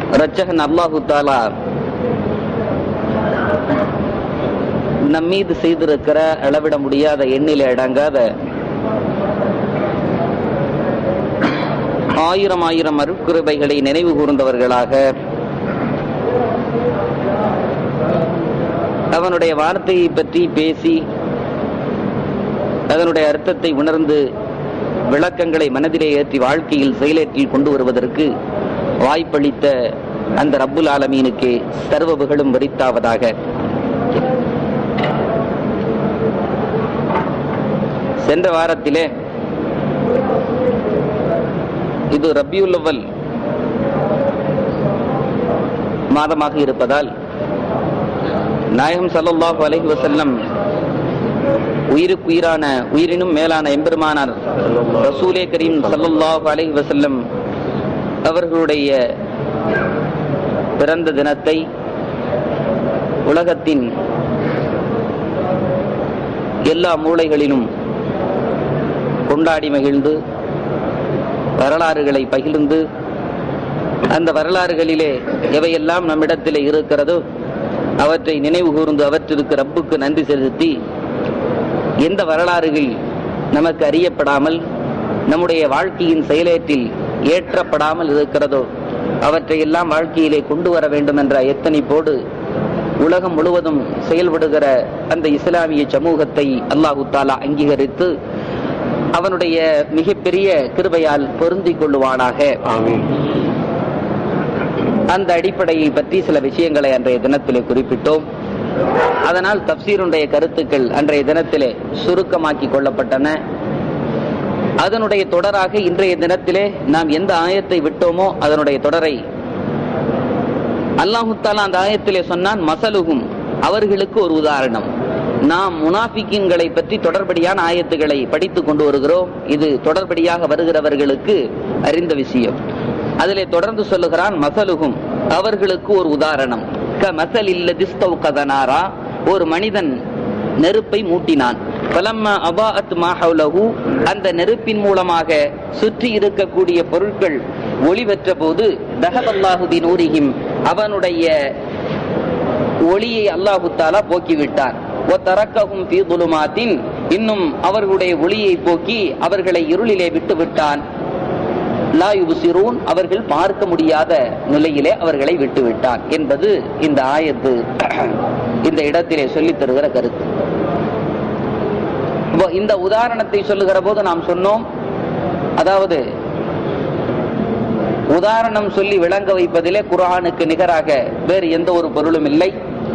ரச்சகன் அல்லாஹு தாலா நம்மீது செய்திருக்கிற அளவிட முடியாத எண்ணில அடங்காத ஆயிரம் ஆயிரம் அருட்குறைகளை நினைவு கூர்ந்தவர்களாக அவனுடைய வார்த்தையை பற்றி பேசி அதனுடைய அர்த்தத்தை உணர்ந்து விளக்கங்களை மனதிலே ஏற்றி வாழ்க்கையில் செயலேற்றில் கொண்டு வருவதற்கு வாய்ப்பளித்த அந்த ரப்புல் ஆலமீனுக்கே சர்வ புகழும் வரித்தாவதாக சென்ற வாரத்திலே இது ரபியுல் அவ்வல் மாதமாக இருப்பதால் நாயகம் ஸல்லல்லாஹு அலைஹி வஸல்லம் உயிருக்கு உயிரான உயிரினும் மேலான எம்பெருமானார் ரசூலே கரீம் ஸல்லல்லாஹு அலைஹி வஸல்லம் அவர்களுடைய பிறந்த தினத்தை உலகத்தின் எல்லா மூலைகளிலும் கொண்டாடி மகிழ்ந்து வரலாறுகளை பகிர்ந்து அந்த வரலாறுகளிலே எவையெல்லாம் நம்மிடத்திலே இருக்கிறதோ அவற்றை நினைவு கூர்ந்து அவற்றிற்கு ரப்புக்கு நன்றி செலுத்தி எந்த வரலாறுகள் நமக்கு அறியப்படாமல் நம்முடைய வாழ்க்கையின் செயலேற்றில் ஏற்றப்படாமல் இருக்கிறதோ அவற்றை எல்லாம் வாழ்க்கையிலே கொண்டு வர வேண்டும் என்ற எத்தனைப்போடு உலகம் முழுவதும் செயல்படுகிற அந்த இஸ்லாமிய சமூகத்தை அல்லாஹு தாலா அங்கீகரித்து அவனுடைய மிகப்பெரிய கிருபையால் பொருந்திக் கொள்ளுவானாக அந்த அடிப்படையை பற்றி சில விஷயங்களை அன்றைய தினத்திலே குறிப்பிட்டோம் அதனால் தப்சீருடைய கருத்துக்கள் அன்றைய தினத்திலே சுருக்கமாக்கி கொள்ளப்பட்டன அதனுடைய தொடராக இன்றைய தினத்திலே நாம் எந்த ஆயத்தை விட்டோமோ அதனுடைய தொடரை அல்லாஹு தாலா அந்த ஆயத்திலே சொன்னான் மசலுகும் அவர்களுக்கு ஒரு உதாரணம் நாம் முனாஃபிக்கின்களை பற்றி தொடர்படியான ஆயத்துகளை படித்துக் கொண்டு வருகிறோம் இது தொடர்படியாக வருகிறவர்களுக்கு அறிந்த விஷயம் அதிலே தொடர்ந்து சொல்லுகிறான் மசலுகும் அவர்களுக்கு ஒரு உதாரணம் க மசல் கதனாரா ஒரு மனிதன் நெருப்பை மூட்டினான் பலம்மா அபாஅத் மாஹவுலஹு அந்த நெருப்பின் மூலமாக சுற்றி இருக்கக்கூடிய பொருட்கள் ஒளி பெற்ற போது தஹபல்லாஹுதி நூரிஹிம் அவனுடைய ஒளியை அல்லாஹு தாலா போக்கிவிட்டான் ஒத்தரக்ககும் ஃபீ துலுமாத்தின் இன்னும் அவர்களுடைய ஒளியை போக்கி அவர்களை இருளிலே விட்டு விட்டான் லா யுபுசிரூன் அவர்கள் பார்க்க முடியாத நிலையிலே அவர்களை விட்டு விட்டான் என்பது இந்த ஆயத்து இந்த இடத்திலே சொல்லித் தருகிற கருத்து இப்போ இந்த உதாரணத்தை சொல்லுகிற போது நாம் சொன்னோம் அதாவது உதாரணம் சொல்லி விளங்க வைப்பதிலே குரானுக்கு நிகராக வேறு எந்த ஒரு பொருளும் இல்லை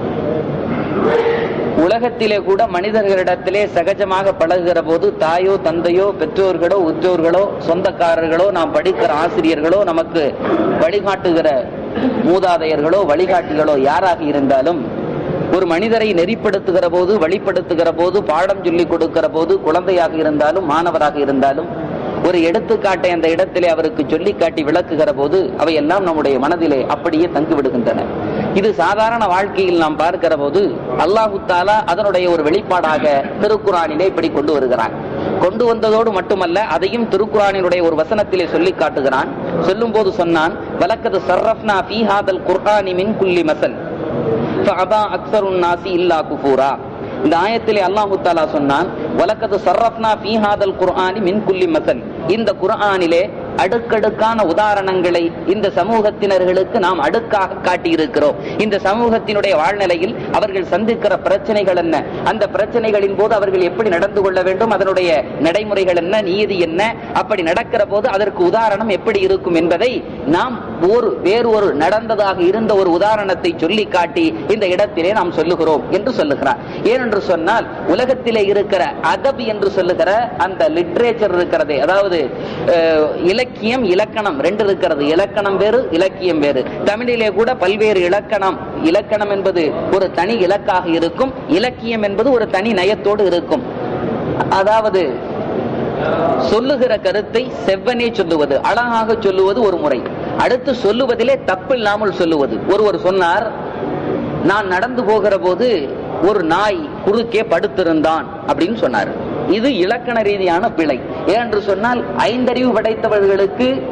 உலகத்திலே கூட மனிதர்களிடத்திலே சகஜமாக பழகுகிற போது தாயோ தந்தையோ பெற்றோர்களோ உற்றோர்களோ சொந்தக்காரர்களோ நாம் படிக்கிற ஆசிரியர்களோ நமக்கு வழிகாட்டுகிற மூதாதையர்களோ வழிகாட்டிகளோ யாராக இருந்தாலும் ஒரு மனிதரை நெறிப்படுத்துகிற போது வழிப்படுத்துகிற போது பாடம் சொல்லிக் கொடுக்கிற போது குழந்தையாக இருந்தாலும் மாணவராக இருந்தாலும் ஒரு எடுத்துக்காட்டை அந்த இடத்திலே அவருக்கு சொல்லி காட்டி விளக்குகிற போது அவையெல்லாம் நம்முடைய மனதிலே அப்படியே தங்கி விடுகின்றன இது சாதாரண வாழ்க்கையில் நாம் பார்க்கிற போது அல்லாஹு தாலா அதனுடைய ஒரு வெளிப்பாடாக திருக்குறானிலே இப்படி கொண்டு வருகிறான் கொண்டு வந்ததோடு மட்டுமல்ல அதையும் திருக்குறானினுடைய ஒரு வசனத்திலே சொல்லி காட்டுகிறான் சொல்லும் போது சொன்னான் வலக்கது சர்ரப்னா ஃபீஹாதல் குர்ஆனி மின் குல்லி மசல் ஃபஅபா அக்ஸருன் நாசி இல்லா குஃபூரா இந்த ஆயத்திலே அல்லாஹு தாலா சொன்னான் வலக்கது சர்ரப்னா ஃபீஹாதல் குர்ஆனி மின் குல்லி மசல் இந்த குர்ஆனிலே அடுக்கடுக்கான உதாரணங்களை இந்த சமூகத்தினர்களுக்கு நாம் அடுக்காக காட்டியிருக்கிறோம் இந்த சமூகத்தினுடைய வாழ்நிலையில் அவர்கள் சந்திக்கிற பிரச்சனைகள் என்ன அந்த பிரச்சனைகளின் போது அவர்கள் எப்படி நடந்து கொள்ள வேண்டும் அதனுடைய நடைமுறைகள் என்ன நீதி என்ன அப்படி நடக்கிற போது அதற்கு உதாரணம் எப்படி இருக்கும் என்பதை நாம் ஒரு வேறு ஒரு நடந்ததாக இருந்த ஒரு உதாரணத்தை சொல்லி காட்டி இந்த இடத்திலே நாம் சொல்லுகிறோம் என்று சொல்லுகிறார் ஏனென்று சொன்னால் உலகத்திலே இருக்கிற அதப் என்று சொல்லுகிற அந்த லிட்ரேச்சர் இருக்கிறதே அதாவது இலக்கியம் இலக்கணம் ரெண்டு இருக்கிறது இலக்கணம் வேறு இலக்கியம் வேறு தமிழிலே கூட பல்வேறு இலக்கணம் இலக்கணம் என்பது ஒரு தனி இலக்காக இருக்கும் இலக்கியம் என்பது ஒரு தனி நயத்தோடு இருக்கும் அதாவது சொல்லுகிற கருத்தை செவ்வனே சொல்லுவது அழகாக சொல்லுவது ஒரு முறை அடுத்து சொல்லுவதிலே தப்பில்லாமல் சொல்லுவது ஒருவர் சொன்னார் நான் நடந்து போகிற போது ஒரு நாய் குறுக்கே படுத்திருந்தான் அப்படின்னு சொன்னார் இது இலக்கண ரீதியான பிழை ஏனென்று சொன்னால் ஐந்தறிவு படைத்தவர்களுக்கு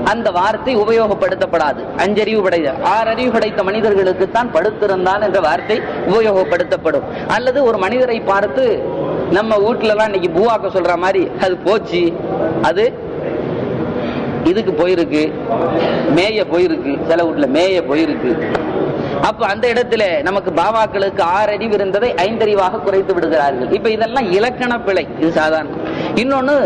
அந்த வார்த்தை உபயோகப்படுத்தப்படாது அஞ்சறிவு படைத்த ஆறறிவு படைத்த மனிதர்களுக்கு தான் படுத்திருந்தான் என்ற வார்த்தை உபயோகப்படுத்தப்படும் அல்லது ஒரு மனிதரை பார்த்து நம்ம வீட்டுல எல்லாம் இன்னைக்கு பூவாக்க சொல்ற மாதிரி அது போச்சு அது இதுக்கு போயிருக்கு மேய போயிருக்கு சில வீட்டுல மேய போயிருக்கு அப்ப அந்த இடத்துல நமக்கு பாபாக்களுக்கு ஆறறிவு இருந்ததை ஐந்தறிவாக குறைத்து விடுகிறார்கள் இப்ப இதெல்லாம் இலக்கண பிழை இது சாதாரணம் இன்னொன்னு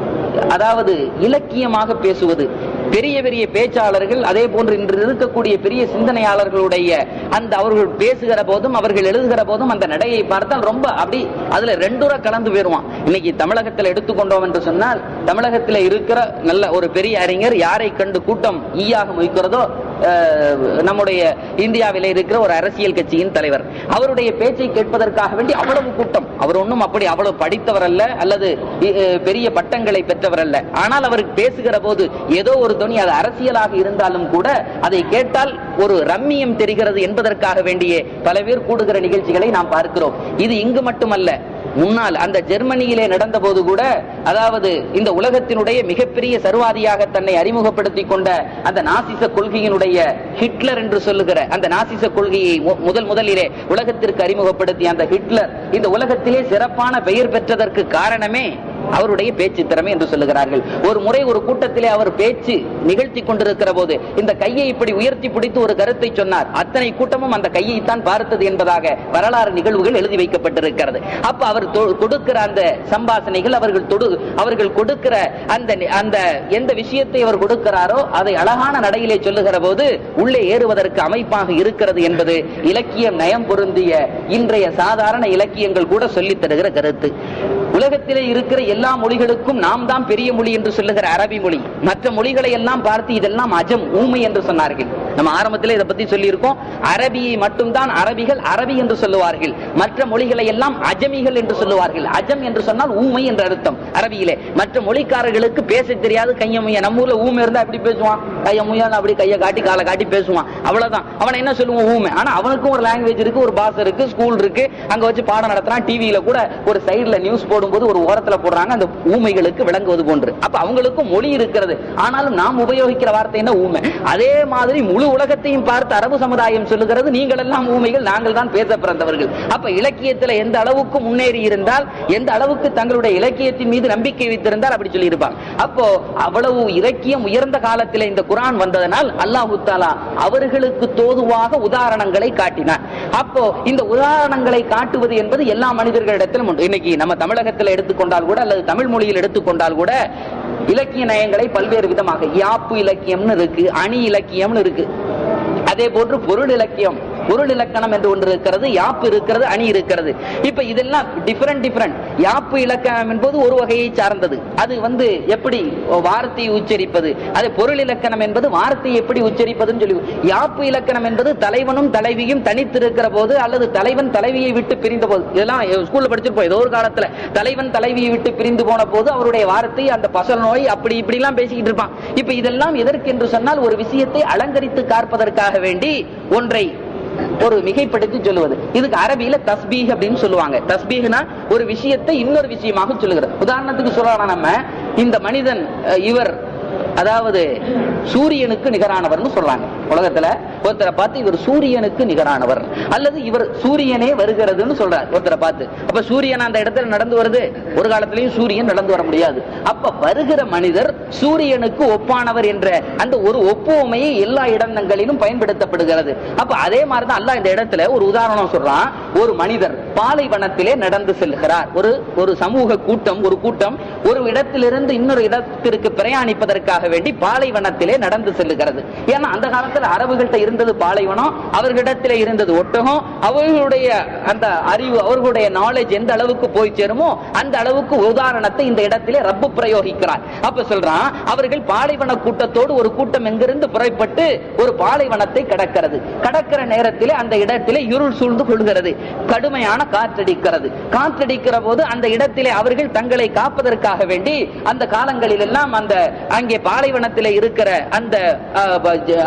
அதாவது இலக்கியமாக பேசுவது பெரிய பெரிய பேச்சாளர்கள் அதே போன்று இன்று இருக்கக்கூடிய பெரிய சிந்தனையாளர்களுடைய அந்த அவர்கள் பேசுகிற போதும் அவர்கள் எழுதுகிற போதும் அந்த நடையை பார்த்தால் ரொம்ப அப்படி அதுல ரெண்டுற கலந்து போயிருவான் இன்னைக்கு தமிழகத்தில் எடுத்துக்கொண்டோம் என்று சொன்னால் தமிழகத்தில் இருக்கிற நல்ல ஒரு பெரிய அறிஞர் யாரை கண்டு கூட்டம் ஈயாக முயக்கிறதோ அஹ், நம்முடைய இந்தியாவில் இருக்கிற ஒரு அரசியல் கட்சியின் தலைவர் அவருடைய பேச்சை கேட்பதற்காக வேண்டி அவ்வளவு கூட்டம் அவர் ஒன்றும் அப்படி அவ்வளவு படித்தவர் அல்ல அல்லது இ- அஹ், பெரிய பட்டங்களை பெற்றவர் அல்ல ஆனால் அவர் பேசுகிற போது ஏதோ ஒரு துணி அது அரசியலாக இருந்தாலும் கூட அதை கேட்டால் ஒரு ரம்மியம் தெரிகிறது என்பதற்காக வேண்டியே பல பேர் கூடுகிற நிகழ்ச்சிகளை நாம் பார்க்கிறோம் இது இங்கு மட்டுமல்ல முன்னால் அந்த ஜெர்மனியிலே நடந்த போது கூட அதாவது இந்த உலகத்தினுடைய மிகப்பெரிய சர்வாதியாக தன்னை அறிமுகப்படுத்திக் கொண்ட அந்த நாசிச கொள்கையினுடைய ஹிட்லர் என்று சொல்லுகிற அந்த நாசிச கொள்கையை மு- முதல் முதலிலே உலகத்திற்கு அறிமுகப்படுத்திய அந்த ஹிட்லர் இந்த உலகத்திலே சிறப்பான பெயர் பெற்றதற்கு காரணமே அவருடைய பேச்சு திறமை என்று சொல்லுகிறார்கள் ஒரு முறை ஒரு கூட்டத்திலே அவர் பேச்சு நிகழ்த்தி கொண்டிருக்கிற போது இந்த கையை இப்படி உயர்த்தி பிடித்து ஒரு கருத்தை சொன்னார் அத்தனை கூட்டமும் அந்த கையைத்தான் பார்த்தது என்பதாக வரலாறு நிகழ்வுகள் எழுதி வைக்கப்பட்டிருக்கிறது அப்ப அவர் தொ- கொடுக்கிற அந்த சம்பாசனைகள் அவர்கள் தொடு அவர்கள் கொடுக்கிற அந்த நி- அந்த எந்த விஷயத்தை அவர் கொடுக்கிறாரோ அதை அழகான நடையிலே சொல்லுகிற போது உள்ளே ஏறுவதற்கு அமைப்பாக இருக்கிறது என்பது இலக்கியம் நயம் பொருந்திய இன்றைய சாதாரண இலக்கியங்கள் கூட சொல்லித் தருகிற கருத்து உலகத்திலே இருக்கிற எல்லா மொழிகளுக்கும் நாம் தான் பெரிய மொழி என்று சொல்லுகிற அரபி மொழி மற்ற மொழிகளை எல்லாம் பார்த்து இதெல்லாம் அஜம் ஊமை என்று சொன்னார்கள் நம்ம ஆரம்பத்திலே இதை பத்தி சொல்லியிருக்கோம் அரபியை மட்டும்தான் அரபிகள் அரபி என்று சொல்லுவார்கள் மற்ற மொழிகளை எல்லாம் அஜமிகள் என்று சொல்லுவார்கள் அஜம் என்று சொன்னால் ஊமை என்று அர்த்தம் அரபியிலே மற்ற மொழிக்காரர்களுக்கு பேச தெரியாது கையமுய நம்ம ஊர்ல ஊமை இருந்தா எப்படி பேசுவான் கையமுயா அப்படி கையை காட்டி காலை காட்டி பேசுவான் அவ்வளவுதான் அவனை என்ன சொல்லுவோம் ஊமை ஆனா அவனுக்கும் ஒரு லாங்குவேஜ் இருக்கு ஒரு பாஷை இருக்கு ஸ்கூல் இருக்கு அங்க வச்சு பாடம் நடத்துறான் டிவியில கூட ஒரு சைடுல நியூஸ் போடும்போது ஒரு ஓரத்துல போடுறாங்க அந்த ஊமைகளுக்கு விளங்குவது போன்று அப்ப அவங்களுக்கும் மொழி இருக்கிறது ஆனாலும் நாம் உபயோகிக்கிற வார்த்தை என்ன ஊமை அதே மாதிரி முழு உலகத்தையும் பார்த்து அரபு சமுதாயம் சொல்லுகிறது நீங்கள் எல்லாம் ஊமைகள் நாங்கள் தான் பேச பிறந்தவர்கள் அப்ப இலக்கியத்துல எந்த அளவுக்கு முன்னேறி இருந்தால் எந்த அளவுக்கு தங்களுடைய இலக்கியத்தின் மீது நம்பிக்கை வைத்திருந்தால் அப்படி சொல்லி இருப்பாங்க அப்போ அவ்வளவு இலக்கியம் உயர்ந்த காலத்தில் இந்த குரான் வந்ததனால் அல்லாஹு தாலா அவர்களுக்கு தோதுவாக உதாரணங்களை காட்டினார் அப்போ இந்த உதாரணங்களை காட்டுவது என்பது எல்லா மனிதர்களிடத்திலும் உண்டு இன்னைக்கு நம்ம தமிழகத்தில் எடுத்துக்கொண்டால் கூட அல்லது தமிழ் மொழியில் எடுத்துக்கொண்டால் கூட இலக்கிய நயங்களை பல்வேறு விதமாக யாப்பு இலக்கியம்னு இருக்கு அணி இலக்கியம்னு இருக்கு அதே போன்று பொருள் இலக்கியம் பொருள் இலக்கணம் என்று ஒன்று இருக்கிறது யாப்பு இருக்கிறது அணி இருக்கிறது இப்ப இதெல்லாம் டிஃபரெண்ட் டிஃபரெண்ட் யாப்பு இலக்கணம் என்பது ஒரு வகையை சார்ந்தது அது வந்து எப்படி வார்த்தையை உச்சரிப்பது அது பொருள் இலக்கணம் என்பது வார்த்தையை எப்படி உச்சரிப்பதுன்னு சொல்லி யாப்பு இலக்கணம் என்பது தலைவனும் தலைவியும் தனித்திருக்கிற போது அல்லது தலைவன் தலைவியை விட்டு பிரிந்த போது இதெல்லாம் ஸ்கூல்ல படிச்சிருப்போம் ஏதோ ஒரு காலத்துல தலைவன் தலைவியை விட்டு பிரிந்து போன போது அவருடைய வார்த்தை அந்த பசல் நோய் அப்படி இப்படி எல்லாம் பேசிக்கிட்டு இருப்பான் இப்ப இதெல்லாம் எதற்கு என்று சொன்னால் ஒரு விஷயத்தை அலங்கரித்து காற்பதற்காக வேண்டி ஒன்றை ஒரு மிகைப்படுத்தி சொல்லுவது இதுக்கு அரபியில தஸ்பீக் அப்படின்னு சொல்லுவாங்க தஸ்பீக்னா ஒரு விஷயத்தை இன்னொரு விஷயமாக சொல்லுகிறது உதாரணத்துக்கு சொல்லலாம் நம்ம இந்த மனிதன் அஹ், இவர் அதாவது சூரியனுக்கு நிகரானவர்னு சொல்றாங்க உலகத்துல ஒருத்தரை பார்த்து இவர் சூரியனுக்கு நிகரானவர் அல்லது இவர் சூரியனே வருகிறதுன்னு சொல்றார் ஒருத்தரை பார்த்து அப்ப சூரியன் அந்த இடத்துல நடந்து வருது ஒரு காலத்திலையும் சூரியன் நடந்து வர முடியாது அப்ப வருகிற மனிதர் சூரியனுக்கு ஒப்பானவர் என்ற அந்த ஒரு ஒப்புமையை எல்லா இடங்களிலும் பயன்படுத்தப்படுகிறது அப்ப அதே மாதிரிதான் அல்லாஹ் இந்த இடத்துல ஒரு உதாரணம் சொல்றான் ஒரு மனிதர் பாலைவனத்திலே நடந்து செல்கிறார் ஒரு ஒரு சமூக கூட்டம் ஒரு கூட்டம் ஒரு இடத்திலிருந்து இன்னொரு இடத்திற்கு பிரயாணிப்பதற்காக வேண்டி பாலைவனத்திலே நடந்து செல்லுகிறது ஏன்னா அந்த காலத்துல அரபுகள்கிட்ட இருந்தது பாலைவனம் அவர்களிடத்திலே இருந்தது ஒட்டகம் அவர்களுடைய அந்த அறிவு அவர்களுடைய நாலேஜ் எந்த அளவுக்கு போய் சேருமோ அந்த அளவுக்கு உதாரணத்தை இந்த இடத்திலே ரப்பு பிரயோகிக்கிறார் அப்ப சொல்றான் அவர்கள் பாலைவன கூட்டத்தோடு ஒரு கூட்டம் எங்கிருந்து புறப்பட்டு ஒரு பாலைவனத்தை கடக்கிறது கடக்கிற நேரத்திலே அந்த இடத்திலே இருள் சூழ்ந்து கொள்கிறது கடுமையான காற்றடிக்கிறது காற்றடிக்கிற போது அந்த இடத்திலே அவர்கள் தங்களை காப்பதற்காக வேண்டி அந்த காலங்களில் எல்லாம் அந்த அங்கே பாலைவனத்திலே இருக்கிற அந்த அஹ், ப- ஜ- அதாவது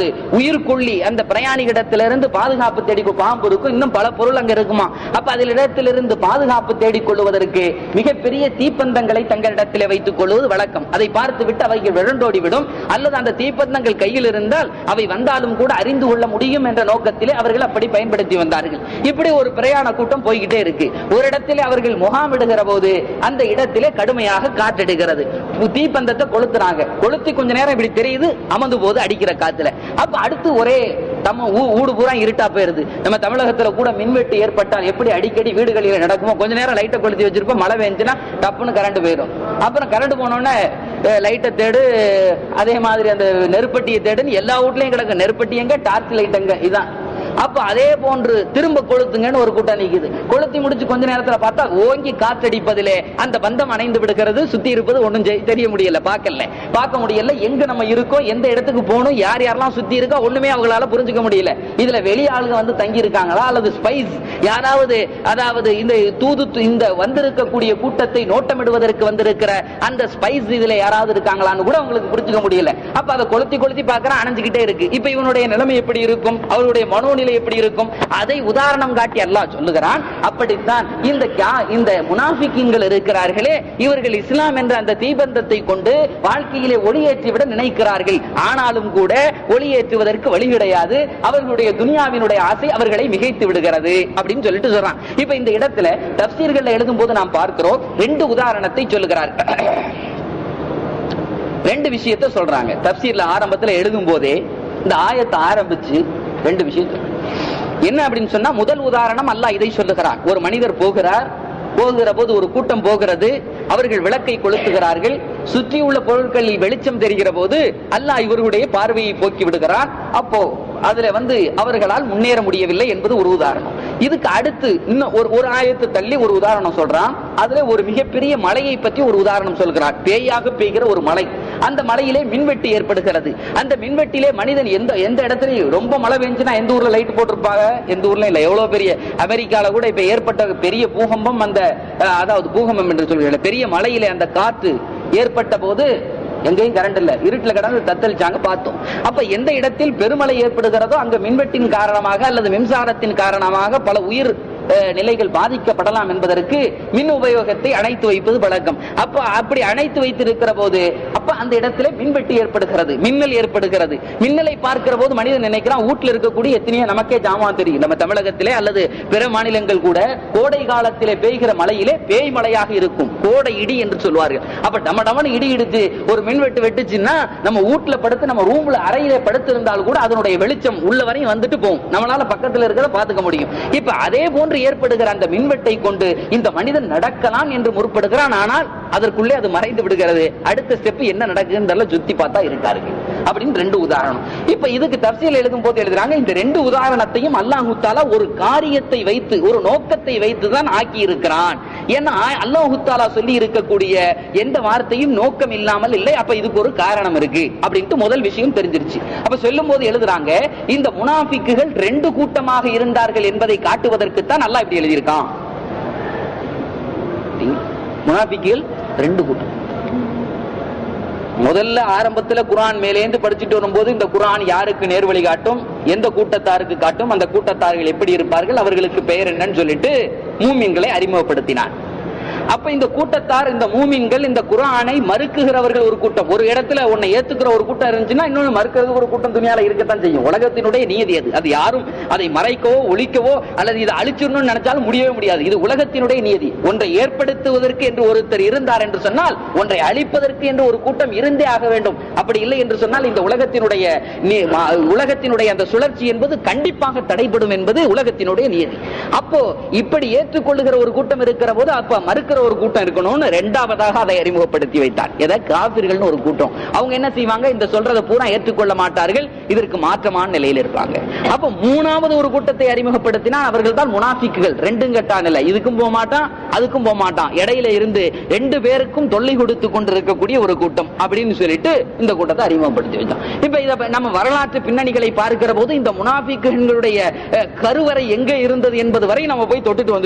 உயிர்கொல்லி அந்த பிரயாணிகளிடத்திலிருந்து பாதுகாப்பு தேடி பாம்பு இருக்கும் இன்னும் பல பொருள் அங்க இருக்குமா அப்ப அதில் இடத்திலிருந்து பாதுகாப்பு தேடிக் கொள்வதற்கு மிகப்பெரிய தீப்பந்தங்களை தங்களிடத்திலே வைத்துக் கொள்வது வழக்கம் அதை பார்த்து விட்டு அவைகள் விழண்டோடி விடும் அல்லது அந்த தீப்பந்தங்கள் கையில் இருந்தால் அவை வந்தாலும் கூட அறிந்து கொள்ள முடியும் என்ற நோக்கத்திலே அவர்கள் அப்படி பயன்படுத்தி வந்தார்கள் இப்படி ஒரு பிரயாண கூட்டம் போய்கிட்டே இருக்கு ஒரு இடத்திலே அவர்கள் முகாமிடுகிற போது அந்த இடத்திலே கடுமையாக காற்றெடுக்கிறது தீப்பந்தத்தை கொளுத்துறாங்க கொளுத்தி கொஞ்ச நேரம் இப்படி தெரியுது அமர்ந்து போது அடிக்கிற காத்துல அப்ப அடுத்து ஒரே நம்ம ஊ- ஊடு பூரா இருட்டா போயிருது நம்ம தமிழகத்துல கூட மின்வெட்டு ஏற்பட்டால் எப்படி அடிக்கடி வீடுகளில் நடக்குமோ கொஞ்ச நேரம் லைட்டை கொளுத்தி வச்சிருப்போம் மழை பெஞ்சுன்னா டப்புன்னு கரண்ட் போயிடும் அப்புறம் கரண்ட் போனோடனே லைட்டை தேடு அதே மாதிரி அந்த நெருப்பட்டியை தேடுன்னு எல்லா வீட்லயும் கிடக்கு நெருப்பட்டி எங்க டார்ச் லைட் எங்க இதான் அப்ப அதே போன்று திரும்ப கொளுத்துங்கன்னு ஒரு கூட்டம் நிக்குது கொளுத்தி முடிச்சு கொஞ்ச நேரத்துல பார்த்தா ஓங்கி காற்றடிப்பதிலே அந்த பந்தம் அணைந்து விடுகிறது சுத்தி இருப்பது ஒண்ணும் செய்- தெரிய முடியல பார்க்கல பார்க்க முடியல எங்க நம்ம இருக்கோம் எந்த இடத்துக்கு போகணும் யார் யாரெல்லாம் சுத்தி இருக்கா ஒண்ணுமே அவங்களால புரிஞ்சுக்க முடியல இதுல வெளி ஆளுங்க வந்து தங்கி இருக்காங்களா அல்லது ஸ்பைஸ் யாராவது அதாவது இந்த தூது இந்த வந்திருக்கக்கூடிய கூட்டத்தை நோட்டமிடுவதற்கு வந்திருக்கிற அந்த ஸ்பைஸ் இதுல யாராவது இருக்காங்களான்னு கூட அவங்களுக்கு புரிஞ்சுக்க முடியல அப்ப அதை கொளுத்தி கொளுத்தி பார்க்கறான் அணைஞ்சுக்கிட்டே இருக்கு இப்ப இவனுடைய நிலைமை எப்படி இருக்கும் அவருடைய மனோநிலை எப்படி இருக்கும் அதை உதாரணம் காட்டி அல்லாஹ் சொல்லுகிறான் அப்படித்தான் இந்த கா- இந்த முனாஃபிக்கிங்கள் இருக்கிறார்களே இவர்கள் இஸ்லாம் என்ற அந்த தீபந்தத்தை கொண்டு வாழ்க்கையிலே ஒளியேற்றி விட நினைக்கிறார்கள் ஆனாலும் கூட ஒளியேற்றுவதற்கு வழி கிடையாது அவர்களுடைய துனியாவினுடைய ஆசை அவர்களை மிகைத்து விடுகிறது அப்படின்னு சொல்லிட்டு சொல்றான் இப்ப இந்த இடத்துல தப்சீர்கள் எழுதும் போது நாம் பார்க்கிறோம் ரெண்டு உதாரணத்தை சொல்லுகிறார் ரெண்டு விஷயத்தை சொல்றாங்க தப்சீர்ல ஆரம்பத்துல எழுதும் போதே இந்த ஆயத்தை ஆரம்பிச்சு ரெண்டு விஷயம் சொல்றாங்க. என்ன அப்படின்னு சொன்னா முதல் உதாரணம் அல்லாஹ் இதை சொல்லுகிறான் ஒரு மனிதர் போகிறார் போகிற போது ஒரு கூட்டம் போகிறது அவர்கள் விளக்கை கொளுத்துகிறார்கள் சுற்றியுள்ள பொருட்களில் வெளிச்சம் தெரிகிற போது அல்லாஹ் இவர்களுடைய பார்வையை போக்கி விடுகிறான் அப்போ அதுல வந்து அவர்களால் முன்னேற முடியவில்லை என்பது ஒரு உதாரணம் இதுக்கு அடுத்து இன்னும் ஒரு ஒரு ஆயத்து தள்ளி ஒரு உதாரணம் சொல்றான் அதுல ஒரு மிகப்பெரிய மலையை பற்றி ஒரு உதாரணம் சொல்கிறான் பேயாக பெய்கிற ஒரு மலை அந்த மலையிலே மின்வெட்டு ஏற்படுகிறது அந்த மின்வெட்டிலே மனிதன் எந்த எந்த இடத்துலயும் ரொம்ப மழை பெஞ்சுனா எந்த ஊர்ல லைட் போட்டிருப்பாங்க எந்த ஊர்ல இல்ல எவ்வளவு பெரிய அமெரிக்கால கூட இப்ப ஏற்பட்ட பெரிய பூகம்பம் அந்த அஹ், அதாவது பூகம்பம் என்று சொல்கிறேன் பெரிய மலையிலே அந்த காற்று ஏற்பட்ட போது எங்கேயும் கரண்ட் இல்ல இருட்டுல கடந்து தத்தளிச்சாங்க பார்த்தோம் அப்ப எந்த இடத்தில் பெருமழை ஏற்படுகிறதோ அங்க மின்வெட்டின் காரணமாக அல்லது மின்சாரத்தின் காரணமாக பல உயிர் அஹ், நிலைகள் பாதிக்கப்படலாம் என்பதற்கு மின் உபயோகத்தை அணைத்து வைப்பது வழக்கம் அப்ப அப்படி அணைத்து வைத்திருக்கிற போது அப்ப அந்த இடத்துல மின்வெட்டு ஏற்படுகிறது மின்னல் ஏற்படுகிறது மின்னலை பார்க்கிற போது மனிதன் நினைக்கிறான் வீட்டுல இருக்கக்கூடிய எத்தனையோ நமக்கே ஜாமான் தெரியும் நம்ம தமிழகத்திலே அல்லது பிற மாநிலங்கள் கூட கோடை காலத்திலே பெய்கிற மழையிலே பேய் மழையாக இருக்கும் கோடை இடி என்று சொல்வார்கள் அப்ப டம டமன்னு இடி இடிச்சு ஒரு மின்வெட்டு வெட்டுச்சுன்னா நம்ம வீட்டுல படுத்து நம்ம ரூம்ல அறையில படுத்து இருந்தால் கூட அதனுடைய வெளிச்சம் உள்ள வரையும் வந்துட்டு போகும் நம்மளால பக்கத்துல இருக்கிறத பாத்துக்க முடியும் இப்ப அதே போன்று ஏற்படுகிற அந்த மின்வெட்டை கொண்டு இந்த மனிதன் நடக்கலாம் என்று முற்படுகிறான் ஆனால் அதற்குள்ளே அது மறைந்து விடுகிறது அடுத்த ஸ்டெப் என்ன நடக்குதுன்றத சுத்தி பார்த்தா இருக்காரு அப்படின்னு ரெண்டு உதாரணம் இப்ப இதுக்கு தப்சீல் எழுதும் போது எழுதுறாங்க இந்த ரெண்டு உதாரணத்தையும் அல்லாஹு தாலா ஒரு காரியத்தை வைத்து ஒரு நோக்கத்தை வைத்து தான் ஆக்கி இருக்கிறான் ஏன்னா அல்லாஹு தாலா சொல்லி இருக்கக்கூடிய எந்த வார்த்தையும் நோக்கம் இல்லாமல் இல்லை அப்ப இதுக்கு ஒரு காரணம் இருக்கு அப்படின்ட்டு முதல் விஷயம் தெரிஞ்சிருச்சு அப்ப சொல்லும் போது எழுதுறாங்க இந்த முனாஃபிக்குகள் ரெண்டு கூட்டமாக இருந்தார்கள் என்பதை காட்டுவதற்கு தான் அல்லாஹ் இப்படி எழுதியிருக்கான் முனாஃபிக்குகள் ரெண்டு கூட்டம் முதல்ல ஆரம்பத்துல குரான் மேலேந்து படிச்சுட்டு வரும்போது இந்த குரான் யாருக்கு நேர்வழி காட்டும் எந்த கூட்டத்தாருக்கு காட்டும் அந்த கூட்டத்தார்கள் எப்படி இருப்பார்கள் அவர்களுக்கு பெயர் என்னன்னு சொல்லிட்டு மூமின்களை அறிமுகப்படுத்தினான் அப்ப இந்த கூட்டத்தார் இந்த மூமின்கள் இந்த குரானை மறுக்குகிறவர்கள் ஒரு கூட்டம் ஒரு இடத்துல உன்னை ஏத்துக்கிற ஒரு கூட்டம் இருந்துச்சுன்னா இன்னொன்னு மறுக்கிறதுக்கு ஒரு கூட்டம் துணியால இருக்கத்தான் செய்யும் உலகத்தினுடைய நியதி அது அது யாரும் அதை மறைக்கவோ ஒழிக்கவோ அல்லது இதை அழிச்சிடணும்னு நினைச்சாலும் முடியவே முடியாது இது உலகத்தினுடைய நியதி ஒன்றை ஏற்படுத்துவதற்கு என்று ஒருத்தர் இருந்தார் என்று சொன்னால் ஒன்றை அழிப்பதற்கு என்று ஒரு கூட்டம் இருந்தே ஆக வேண்டும் அப்படி இல்லை என்று சொன்னால் இந்த உலகத்தினுடைய நி- மா- உலகத்தினுடைய அந்த சுழற்சி என்பது கண்டிப்பாக தடைபடும் என்பது உலகத்தினுடைய நியதி அப்போ இப்படி ஏற்றுக்கொள்ளுகிற ஒரு கூட்டம் இருக்கிற போது அப்ப மறுக்கிற ஒரு கூட்டம் இருக்கணும்னு இரண்டாவதாக அதை அறிமுகப்படுத்தி வைத்தார் எதை காபிர்கள்னு ஒரு கூட்டம் அவங்க என்ன செய்வாங்க இந்த சொல்றதை பூரா ஏற்றுக்கொள்ள மாட்டார்கள் இதற்கு மாற்றமான நிலையில் இருப்பாங்க அப்ப மூணாவது ஒரு கூட்டத்தை அறிமுகப்படுத்தினா அவர்கள் தான் முனாஃபிக்குகள் ரெண்டும் கட்டா நிலை இதுக்கும் போக மாட்டான் அதுக்கும் போக மாட்டான் இடையில இருந்து ரெண்டு பேருக்கும் தொல்லை கொடுத்து கொண்டிருக்கக்கூடிய ஒரு கூட்டம் அப்படின்னு சொல்லிட்டு இந்த கூட்டத்தை அறிமுகப்படுத்தி வச்சான் இப்ப இத நம்ம வரலாற்று பின்னணிகளை பார்க்கிற போது இந்த முனாஃபிக்குகளுடைய அஹ், கருவறை எங்க இருந்தது என்பது வரை நம்ம போய் தொட்டுட்டு வந்துட்டோம்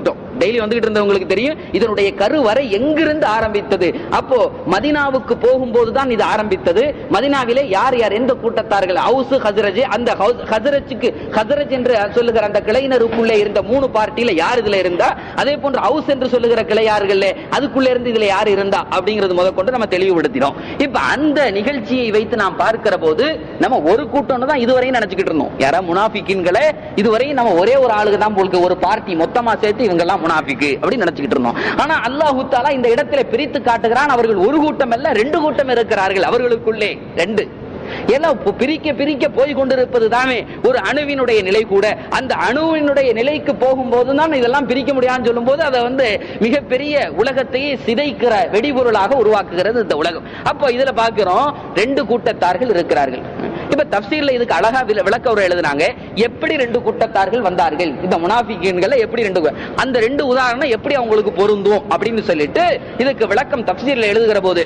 டெய்லி வந்துகிட்டு இருந்தவங்களுக்கு தெரியும் இதனுடைய கருவறை எங்கிருந்து ஆரம்பித்தது அப்போ மதினாவுக்கு போகும்போது தான் இது ஆரம்பித்தது மதினாவிலே யார் யார் எந்த கூட்டத்தார்கள் ஹவுஸ் ஹசரஜ் அந்த ஹசரஜுக்கு ஹசரஜ் என்று சொல்லுகிற அந்த கிளையினருக்குள்ளே இருந்த மூணு பார்ட்டியில யார் இதுல இருந்தா அதே போன்று ஹவுஸ் என்று சொல்லுகிற கிளையார்கள் அதுக்குள்ள இருந்து இதுல யார் இருந்தா அப்படிங்கிறது முதற்கொண்டு நம்ம தெளிவுபடுத்தினோம் இப்ப அந்த நிகழ்ச்சியை வைத்து நாம் பார்க்கிற போது நம்ம ஒரு கூட்டம் தான் இதுவரையும் நினைச்சுக்கிட்டு இருந்தோம் யாரா முனாஃபிக்கின்களை இதுவரையும் நம்ம ஒரே ஒரு ஆளுக்கு தான் போலுக்கு ஒரு பார்ட்டி மொத்தமா சேர்த்து இவங்க எல்லாம் முனாஃபிக்கு அப்படின்னு நினைச்சுக்கிட்டு இருந்தோம் ஆனா அல்லாஹு தாலா இந்த இடத்துல பிரித்து காட்டுகிறான் அவர்கள் ஒரு கூட்டம் அல்ல ரெண்டு கூட்டம் இருக்கிறார்கள் அவர்களுக்குள்ளே ரெண்டு எல்லாம் பு- பிரிக்க பிரிக்க போய் கொண்டிருப்பது தானே ஒரு அணுவினுடைய நிலை கூட அந்த அணுவினுடைய நிலைக்கு போகும்போது தான் இதெல்லாம் பிரிக்க முடியாதுன்னு சொல்லும்போது அதை வந்து மிகப்பெரிய உலகத்தையே சிதைக்கிற வெடிபொருளாக உருவாக்குகிறது இந்த உலகம் அப்போ இதுல பார்க்கிறோம் ரெண்டு கூட்டத்தார்கள் இருக்கிறார்கள் இப்ப தப்சீல்ல இதுக்கு அழகா விள- விளக்க உரை எழுதுனாங்க எப்படி ரெண்டு கூட்டத்தார்கள் வந்தார்கள் இந்த முனாஃபிகீன்கள் எப்படி ரெண்டு கு- அந்த ரெண்டு உதாரணம் எப்படி அவங்களுக்கு பொருந்தும் அப்படின்னு சொல்லிட்டு இதுக்கு விளக்கம் தப்சீல்ல எழுதுகிற போது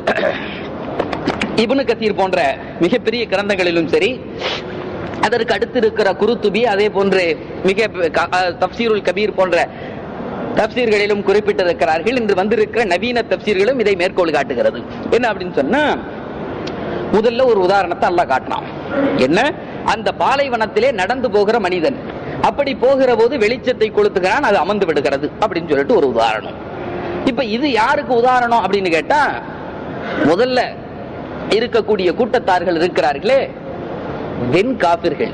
இப்னு கத்தீர் போன்ற மிகப்பெரிய கிரந்தங்களிலும் சரி அதற்கு அடுத்து இருக்கிற குருத்துபி அதே போன்று மிக க- அஹ், தப்சீருல் கபீர் போன்ற தப்சீர்களிலும் குறிப்பிட்டிருக்கிறார்கள் இன்று வந்திருக்கிற நவீன தப்சீர்களும் இதை மேற்கோள் காட்டுகிறது என்ன அப்படின்னு சொன்னா முதல்ல ஒரு உதாரணத்தை அல்லாஹ் காட்டினான் என்ன அந்த பாலைவனத்திலே நடந்து போகிற மனிதன் அப்படி போகிற போது வெளிச்சத்தை கொளுத்துகிறான் அது அமர்ந்து விடுகிறது அப்படின்னு சொல்லிட்டு ஒரு உதாரணம் இப்ப இது யாருக்கு உதாரணம் அப்படின்னு கேட்டா முதல்ல இருக்கக்கூடிய கூட்டத்தார்கள் இருக்கிறார்களே வெண் காபிர்கள்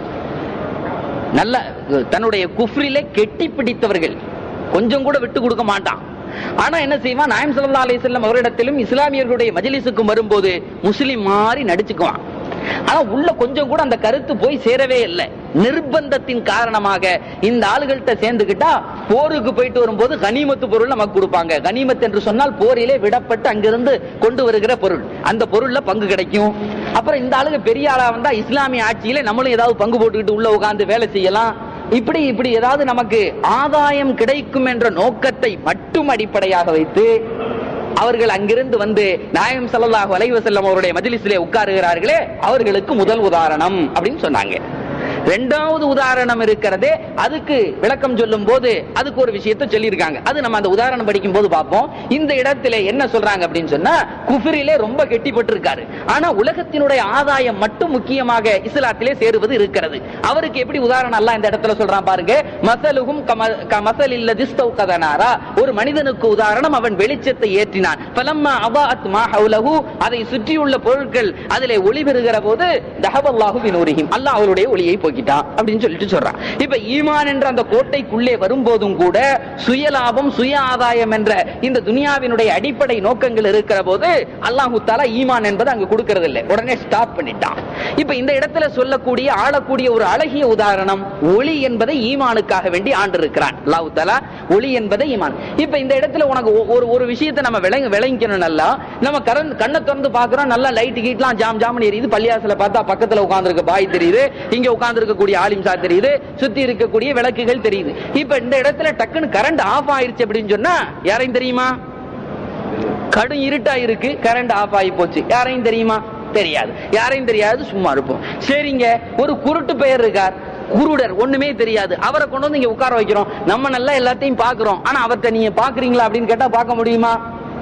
நல்ல தன்னுடைய குஃப்ரிலே கெட்டி பிடித்தவர்கள் கொஞ்சம் கூட விட்டு கொடுக்க மாட்டான் ஆனா என்ன செய்வான் நாயம் ஸல்லல்லாஹு அலைஹி வஸல்லம் அவரிடத்திலும் இஸ்லாமியர்களுடைய மஜ்லிஸுக்கும் வரும்போது முஸ்லிம் மாதிரி நடிச்சுக்குவான் ஆனா உள்ள கொஞ்சம் கூட அந்த கருத்து போய் சேரவே இல்லை நிர்பந்தத்தின் காரணமாக இந்த ஆளுகள்கிட்ட சேர்ந்துக்கிட்டா போருக்கு போயிட்டு வரும்போது கனிமத்து பொருள் நமக்கு கொடுப்பாங்க கனிமத் என்று சொன்னால் போரிலே விடப்பட்டு அங்கிருந்து கொண்டு வருகிற பொருள் அந்த பொருள்ல பங்கு கிடைக்கும் அப்புறம் இந்த ஆளுங்க பெரிய ஆளா வந்தா இஸ்லாமிய ஆட்சியில நம்மளும் ஏதாவது பங்கு போட்டுக்கிட்டு உள்ள உட்கார்ந்து வேலை செய்யலாம் இப்படி இப்படி ஏதாவது நமக்கு ஆதாயம் கிடைக்கும் என்ற நோக்கத்தை மட்டும் அடிப்படையாக வைத்து அவர்கள் அங்கிருந்து வந்து நாயம் ஸல்லல்லாஹு அலைஹி வஸல்லம் அவருடைய மஜ்லிஸிலே உட்காருகிறார்களே அவர்களுக்கு முதல் உதாரணம் அப்படின்னு சொன்னாங்க ரெண்டாவது உதாரணம் இருக்கிறதே அதுக்கு விளக்கம் சொல்லும் போது அதுக்கு ஒரு விஷயத்தை சொல்லியிருக்காங்க அது நம்ம அந்த உதாரணம் படிக்கும் போது பார்ப்போம் இந்த இடத்துல என்ன சொல்றாங்க அப்படின்னு சொன்னா குஃபரிலே ரொம்ப கெட்டிப்பட்டு இருக்காரு ஆனா உலகத்தினுடைய ஆதாயம் மட்டும் முக்கியமாக இஸ்லாத்திலே சேருவது இருக்கிறது அவருக்கு எப்படி உதாரணம் எல்லாம் இந்த இடத்துல சொல்றான் பாருங்க மசலுகும் மசல் இல்ல கதனாரா ஒரு மனிதனுக்கு உதாரணம் அவன் வெளிச்சத்தை ஏற்றினான் பலம்மா அவாத் மா ஹவுலஹு அதை சுற்றியுள்ள பொருட்கள் அதிலே ஒளி பெறுகிற போது தஹபல்லாஹு பினூரிஹிம் அல்லாஹ் அவருடைய ஒளியை போக்கிட்டான் அப்படின்னு சொல்லிட்டு சொல்றான் இப்ப ஈமான் என்ற அந்த கோட்டைக்குள்ளே வரும்போதும் கூட சுயலாபம் சுய ஆதாயம் என்ற இந்த துனியாவினுடைய அடிப்படை நோக்கங்கள் இருக்கிற போது அல்லாஹு தாலா ஈமான் என்பது அங்க கொடுக்கறது இல்லை உடனே ஸ்டாப் பண்ணிட்டான் இப்ப இந்த இடத்துல சொல்லக்கூடிய ஆளக்கூடிய ஒரு அழகிய உதாரணம் ஒளி என்பதை ஈமானுக்காக வேண்டி ஆண்டு இருக்கிறான் அல்லாஹு தாலா ஒளி என்பதை ஈமான் இப்ப இந்த இடத்துல உனக்கு ஒ- ஒரு ஒரு விஷயத்தை நம்ம விளங்க விளங்கிக்கணும் நல்லா நம்ம கரண் கண்ணை திறந்து பாக்குறோம் நல்லா லைட் கீட்லாம் ஜாம் ஜாம்னு எரியுது பள்ளியாசல பார்த்தா பக்கத்துல உட்கார்ந்திருக்க பாய் தெரியுது இங்க உட்கார்ந்திருக்கக்கூடிய ஆலிம் சார் தெரியுது சுத்தி இருக்கக்கூடிய விளக்குகள் தெரியுது இப்ப இந்த இடத்துல டக்குன்னு கரண்ட் ஆஃப் ஆயிருச்சு அப்படின்னு சொன்னா யாரையும் தெரியுமா கடும் இருட்டா இருக்கு கரண்ட் ஆஃப் ஆகி போச்சு யாரையும் தெரியுமா தெரியாது யாரையும் தெரியாது சும்மா இருப்போம் சரிங்க ஒரு குருட்டு பெயர் இருக்கார் குருடர் ஒண்ணுமே தெரியாது அவரை கொண்டு வந்து இங்க உட்கார வைக்கிறோம் நம்ம நல்லா எல்லாத்தையும் பாக்குறோம் ஆனா அவர்கிட்ட நீங்க பாக்குறீங்களா அப்படின்னு கேட்டா பார்க்க முடியுமா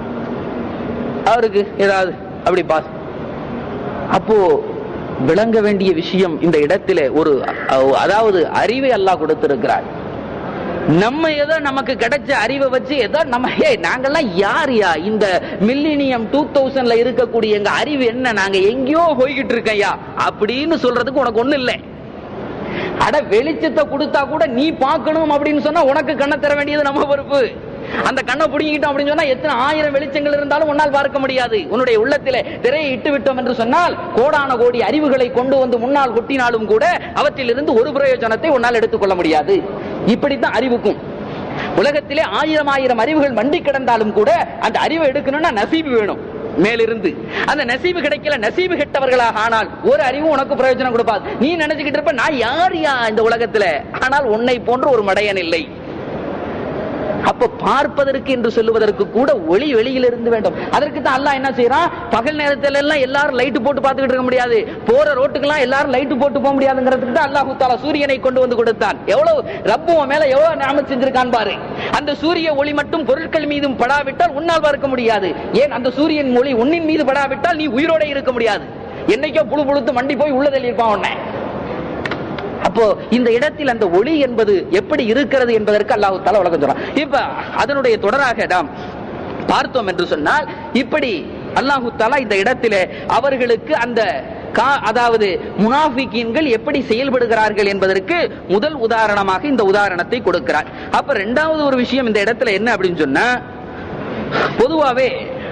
அவருக்கு ஏதாவது அப்படி பாஸ் அப்போ விளங்க வேண்டிய விஷயம் இந்த இடத்திலே ஒரு அ- அதாவது அறிவை அல்லாஹ் கொடுத்திருக்கிறார் நம்ம ஏதோ நமக்கு கிடைச்ச அறிவை வச்சு ஏதோ நம்ம ஏய் நாங்கெல்லாம் யார் யா இந்த மில்லினியம் டூ தௌசண்ட்ல இருக்கக்கூடிய எங்க அறிவு என்ன நாங்க எங்கேயோ போய்கிட்டு இருக்கையா அப்படின்னு சொல்றதுக்கு உனக்கு ஒண்ணு இல்லை அட வெளிச்சத்தை கொடுத்தா கூட நீ பார்க்கணும் அப்படின்னு சொன்னா உனக்கு கண்ணை தர வேண்டியது நம்ம பொறுப்பு அந்த கண்ணை பிடிங்கிட்டோம் அப்படின்னு சொன்னா எத்தனை ஆயிரம் வெளிச்சங்கள் இருந்தாலும் உன்னால் பார்க்க முடியாது உன்னுடைய உள்ளத்திலே திரையை இட்டு விட்டோம் என்று சொன்னால் கோடான கோடி அறிவுகளை கொண்டு வந்து முன்னால் கொட்டினாலும் கூட அவற்றிலிருந்து ஒரு பிரயோஜனத்தை உன்னால் எடுத்துக்கொள்ள முடியாது இப்படித்தான் அறிவுக்கும் உலகத்திலே ஆயிரம் ஆயிரம் அறிவுகள் மண்டி கிடந்தாலும் கூட அந்த அறிவை எடுக்கணும்னா நசீபு வேணும் மேலிருந்து அந்த நசீபு கிடைக்கல நசீபு கெட்டவர்களாக ஆனால் ஒரு அறிவும் உனக்கு பிரயோஜனம் கொடுப்பாது நீ நினைச்சுக்கிட்டு இருப்ப நான் யார் யா இந்த உலகத்துல ஆனால் உன்னை போன்ற ஒரு மடையன் இல்லை அப்ப பார்ப்பதற்கு என்று சொல்லுவதற்கு கூட ஒளி வெளியில இருந்து வேண்டும் அதற்கு தான் அல்லாஹ் என்ன செய்யறான் பகல் நேரத்துல எல்லாம் எல்லாரும் லைட் போட்டு பார்த்துக்கிட்டு இருக்க முடியாது போற ரோட்டுக்கெல்லாம் எல்லாரும் லைட் போட்டு போக முடியாதுங்கிறதுக்கு தான் அல்லாஹு தாலா சூரியனை கொண்டு வந்து கொடுத்தான் எவ்வளவு ரப்பு உன் மேல எவ்வளவு நாம செஞ்சிருக்கான் பாரு அந்த சூரிய ஒளி மட்டும் பொருட்கள் மீதும் படாவிட்டால் உன்னால் பார்க்க முடியாது ஏன் அந்த சூரியன் ஒளி உன்னின் மீது படாவிட்டால் நீ உயிரோட இருக்க முடியாது என்னைக்கோ புழு புழுத்து மண்டி போய் உள்ள தள்ளியிருப்பான் உன்னை அப்போ இந்த இடத்தில் அந்த ஒளி என்பது எப்படி இருக்கிறது என்பதற்கு அல்லாஹு தாலா உலகம் சொல்றான் இப்ப அதனுடைய தொடராக நாம் பார்த்தோம் என்று சொன்னால் இப்படி அல்லாஹு தாலா இந்த இடத்திலே அவர்களுக்கு அந்த கா- அதாவது முனாஃபிகீன்கள் எப்படி செயல்படுகிறார்கள் என்பதற்கு முதல் உதாரணமாக இந்த உதாரணத்தை கொடுக்கிறார் அப்ப ரெண்டாவது ஒரு விஷயம் இந்த இடத்துல என்ன அப்படின்னு சொன்னா பொதுவாவே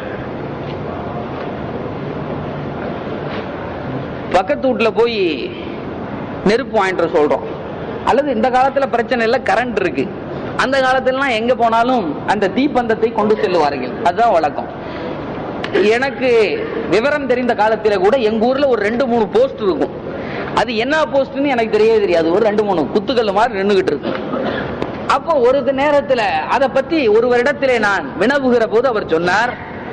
பக்கத்து வீட்டுல போய் நெருப்பு வாங்கிட்டு வர சொல்றோம் அல்லது இந்த காலத்துல பிரச்சனை இல்ல கரண்ட் இருக்கு அந்த காலத்துலலாம் எங்க போனாலும் அந்த தீப்பந்தத்தை கொண்டு செல்லுவார்கள் அதுதான் வழக்கம் எனக்கு விவரம் தெரிந்த காலத்துல கூட எங்க ஊர்ல ஒரு ரெண்டு மூணு போஸ்ட் இருக்கும் அது என்ன போஸ்ட்னு எனக்கு தெரியவே தெரியாது ஒரு ரெண்டு மூணு குத்துக்கல் மாதிரி நின்னுகிட்டு இருக்கும் அப்போ ஒரு நேரத்துல அதை பத்தி ஒரு வருடத்திலே நான் வினவுகிற போது அவர் சொன்னார்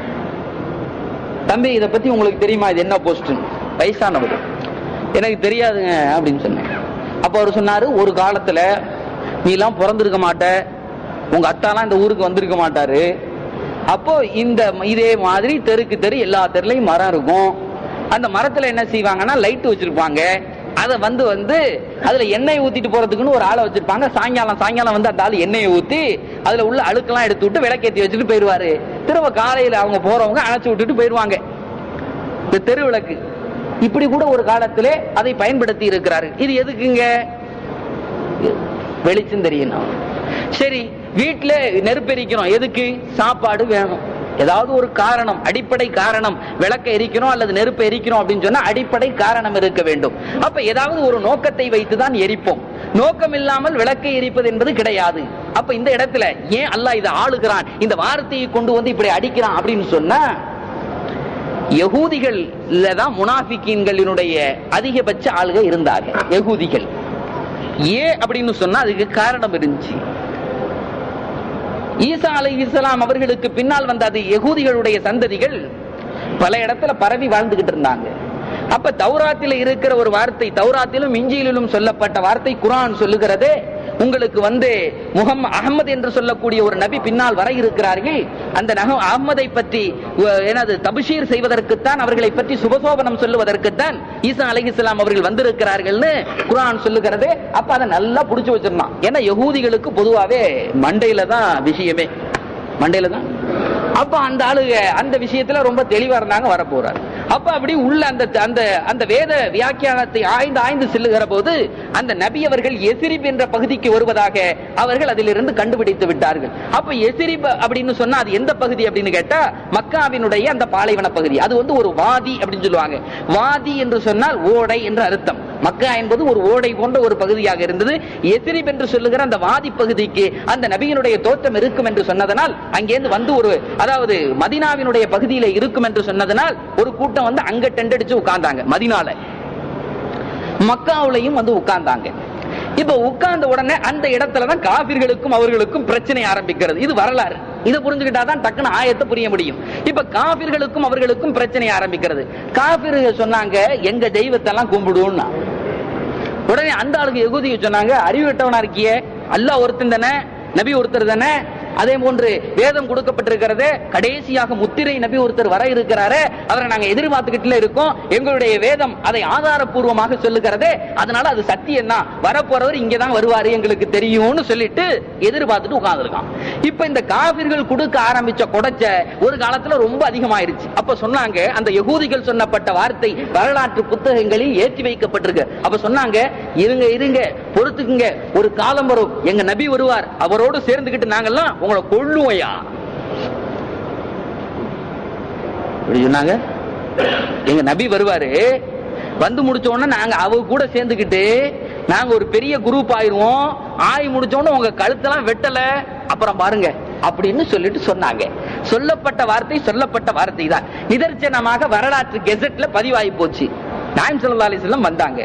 தம்பி இதை பத்தி உங்களுக்கு தெரியுமா இது என்ன போஸ்ட் வயசானவர் எனக்கு தெரியாதுங்க அப்படின்னு சொன்னேன் அப்ப அவர் சொன்னாரு ஒரு காலத்துல நீ எல்லாம் பிறந்திருக்க மாட்ட உங்க அத்தாலாம் இந்த ஊருக்கு வந்திருக்க மாட்டாரு அப்போ இந்த இதே மாதிரி தெருக்கு தெரு எல்லா தெருலையும் மரம் இருக்கும் அந்த மரத்துல என்ன செய்வாங்கன்னா லைட் வச்சிருப்பாங்க அதை வந்து வந்து அதுல எண்ணெய் ஊத்திட்டு போறதுக்குன்னு ஒரு ஆளை வச்சிருப்பாங்க சாயங்காலம் சாயங்காலம் வந்து அந்த ஆள் எண்ணெயை ஊத்தி அதுல உள்ள அழுக்கெல்லாம் எடுத்து விட்டு விளக்கேத்தி வச்சுட்டு போயிருவாரு திரும்ப காலையில அவங்க போறவங்க அணைச்சு விட்டுட்டு போயிருவாங்க இந்த தெரு விளக்கு இப்படி கூட ஒரு காலத்திலே அதை பயன்படுத்தி இருக்கிறார்கள் இது எதுக்குங்க வெளிச்சம் தெரியணும் சரி வீட்டுல நெருப்பெரிக்கிறோம் எதுக்கு சாப்பாடு வேணும் ஏதாவது ஒரு காரணம் அடிப்படை காரணம் விளக்க எரிக்கணும் அல்லது நெருப்பு எரிக்கணும் அப்படின்னு சொன்னா அடிப்படை காரணம் இருக்க வேண்டும் அப்ப ஏதாவது ஒரு நோக்கத்தை வைத்துதான் எரிப்போம் நோக்கம் இல்லாமல் விளக்கை எரிப்பது என்பது கிடையாது அப்ப இந்த இடத்துல ஏன் அல்லாஹ் இதை ஆளுகிறான் இந்த வார்த்தையை கொண்டு வந்து இப்படி அடிக்கிறான் அப்படின்னு சொன்னா யகூதிகள் தான் முனாஃபிக்கீன்களினுடைய அதிகபட்ச ஆளுக இருந்தாங்க யகூதிகள் ஏன் அப்படின்னு சொன்னா அதுக்கு காரணம் இருந்துச்சு ஈசா அலை இஸ்லாம் அவர்களுக்கு பின்னால் வந்த அது யகூதிகளுடைய சந்ததிகள் பல இடத்துல பரவி வாழ்ந்துகிட்டு இருந்தாங்க அப்ப தௌராத்தில இருக்கிற ஒரு வார்த்தை தௌராத்திலும் இஞ்சியிலும் சொல்லப்பட்ட வார்த்தை குரான் சொல்லுகிறது உங்களுக்கு வந்து முகம் அகமது என்று சொல்லக்கூடிய ஒரு நபி பின்னால் வர இருக்கிறார்கள் அந்த நக அகமதை பற்றி அஹ், எனது தபுஷீர் செய்வதற்குத்தான் அவர்களை பற்றி சுபசோபனம் சொல்லுவதற்குத்தான் ஈசா அலைஹிஸ்ஸலாம் அவர்கள் வந்திருக்கிறார்கள்னு குரான் சொல்லுகிறது அப்ப அதை நல்லா புடிச்சு வச்சிருந்தான் ஏன்னா யகூதிகளுக்கு பொதுவாவே மண்டையில தான் விஷயமே மண்டையில தான் அப்ப அந்த ஆளுக அந்த விஷயத்துல ரொம்ப தெளிவா இருந்தாங்க வர போறார் அப்ப அப்படி உள்ள அந்த அந்த அந்த வேத வியாக்கியானத்தை ஆய்ந்து ஆய்ந்து செல்லுகிற போது அந்த நபி அவர்கள் எசிரிப் என்ற பகுதிக்கு வருவதாக அவர்கள் அதிலிருந்து கண்டுபிடித்து விட்டார்கள் அப்ப எசிரிப் அப்படின்னு சொன்னா அது எந்த பகுதி அப்படின்னு கேட்டா மக்காவினுடைய அந்த பாலைவன பகுதி அது வந்து ஒரு வாதி அப்படின்னு சொல்லுவாங்க வாதி என்று சொன்னால் ஓடை என்று அர்த்தம் மக்கா என்பது ஒரு ஓடை போன்ற ஒரு பகுதியாக இருந்தது எசிரிப் என்று சொல்லுகிற அந்த வாதி பகுதிக்கு அந்த நபியினுடைய தோற்றம் இருக்கும் என்று சொன்னதனால் அங்கேருந்து வந்து ஒரு அதாவது மதினாவினுடைய பகுதியில இருக்கும் என்று சொன்னதனால் ஒரு கூட்டம் வந்து அங்க டெண்டடிச்சு உட்கார்ந்தாங்க மதினால மக்காவுலையும் வந்து உட்கார்ந்தாங்க இப்ப உட்கார்ந்த உடனே அந்த இடத்துல தான் காபிர்களுக்கும் அவர்களுக்கும் பிரச்சனை ஆரம்பிக்கிறது இது வரலாறு இதை புரிஞ்சுக்கிட்டாதான் டக்குன்னு ஆயத்தை புரிய முடியும் இப்ப காபிர்களுக்கும் அவர்களுக்கும் பிரச்சனை ஆரம்பிக்கிறது காபிர்கள் சொன்னாங்க எங்க தெய்வத்தை எல்லாம் கும்பிடுன்னா உடனே அந்த ஆளுக்கு எகுதிக்கு சொன்னாங்க அறிவிட்டவனா இருக்கியே அல்லாஹ் ஒருத்தன் தானே நபி ஒருத்தர் தானே அதே போன்று வேதம் கொடுக்கப்பட்டிருக்கிறது கடைசியாக முத்திரை நபி ஒருத்தர் வர இருக்கிறாரு அவரை நாங்க எதிர்பார்த்துக்கிட்டுல இருக்கோம் எங்களுடைய வேதம் அதை ஆதாரப்பூர்வமாக சொல்லுகிறது அதனால அது சத்தியம் தான் வரப்போறவர் இங்கதான் வருவாரு எங்களுக்கு தெரியும்னு சொல்லிட்டு எதிர்பார்த்துட்டு உட்கார்ந்துருக்கான் இப்ப இந்த காபிர்கள் கொடுக்க ஆரம்பிச்ச கொடைச்ச ஒரு காலத்துல ரொம்ப அதிகமாயிருச்சு அப்ப சொன்னாங்க அந்த யகூதிகள் சொன்னப்பட்ட வார்த்தை வரலாற்று புத்தகங்களில் ஏற்றி வைக்கப்பட்டிருக்கு அப்ப சொன்னாங்க இருங்க இருங்க பொறுத்துக்குங்க ஒரு காலம் வரும் எங்க நபி வருவார் அவரோடு சேர்ந்துகிட்டு நாங்கெல்லாம் உங்களை கொள்ளுவையா இப்படி சொன்னாங்க எங்க நபி வருவாரு வந்து முடிச்ச உடனே நாங்க அவ கூட சேர்ந்துக்கிட்டு நாங்க ஒரு பெரிய குரூப் ஆயிருவோம் ஆய் முடிச்ச உடனே உங்க கழுத்தெல்லாம் வெட்டல அப்புறம் பாருங்க அப்படின்னு சொல்லிட்டு சொன்னாங்க சொல்லப்பட்ட வார்த்தை சொல்லப்பட்ட வார்த்தை தான் நிதர்சனமாக வரலாற்று கெசட்ல பதிவாகி போச்சு நாயம் சல்லா அலிஸ்லாம் வந்தாங்க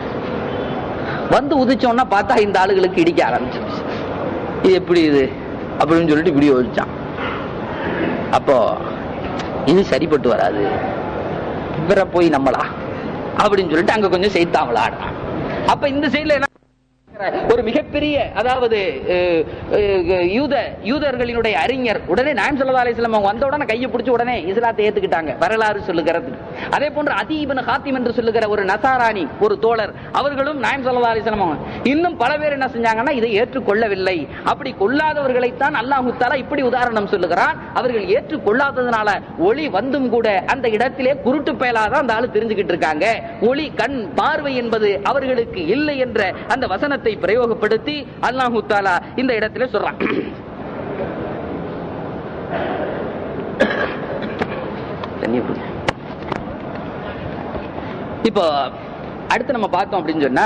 வந்து உதிச்சோன்னா பார்த்தா இந்த ஆளுகளுக்கு இடிக்க ஆரம்பிச்சிருச்சு இது எப்படி இது அப்படின்னு சொல்லிட்டு இப்படி யோசிச்சான் அப்போ இது சரிப்பட்டு வராது இவரை போய் நம்மளா அப்படின்னு சொல்லிட்டு அங்க கொஞ்சம் செய்தாங்களா அப்ப இந்த சைடுல என்ன ஒரு மிகப்பெரிய அதாவது அஹ், அஹ், யூத யூதர்களினுடைய அறிஞர் உடனே நாயம் சல்லா அலிஸ்லாம் அவங்க வந்த உடனே கையை பிடிச்ச உடனே இஸ்லாத்தை ஏத்துக்கிட்டாங்க வரலாறு சொல்லுகிறது அதே போன்று அதீபன் ஹாத்திம் என்று சொல்லுகிற ஒரு நசாராணி ஒரு தோழர் அவர்களும் நாயம் சல்லா அலிஸ்லாம் அவங்க இன்னும் பல பேர் என்ன செஞ்சாங்கன்னா இதை ஏற்றுக்கொள்ளவில்லை அப்படி கொள்ளாதவர்களைத்தான் அல்லாஹு தாலா இப்படி உதாரணம் சொல்லுகிறான் அவர்கள் ஏற்றுக்கொள்ளாததுனால ஒளி வந்தும் கூட அந்த இடத்திலே குருட்டு பயலாதான் அந்த ஆளு தெரிஞ்சுக்கிட்டு இருக்காங்க ஒளி கண் பார்வை என்பது அவர்களுக்கு இல்லை என்ற அந்த வசனத்தை பிரயோகப்படுத்தி அல்லாஹு தாலா இந்த இடத்துல சொல்றான் தண்ணியை குடி. இப்போ அடுத்து நம்ம பார்த்தோம் அப்படின்னு சொன்னா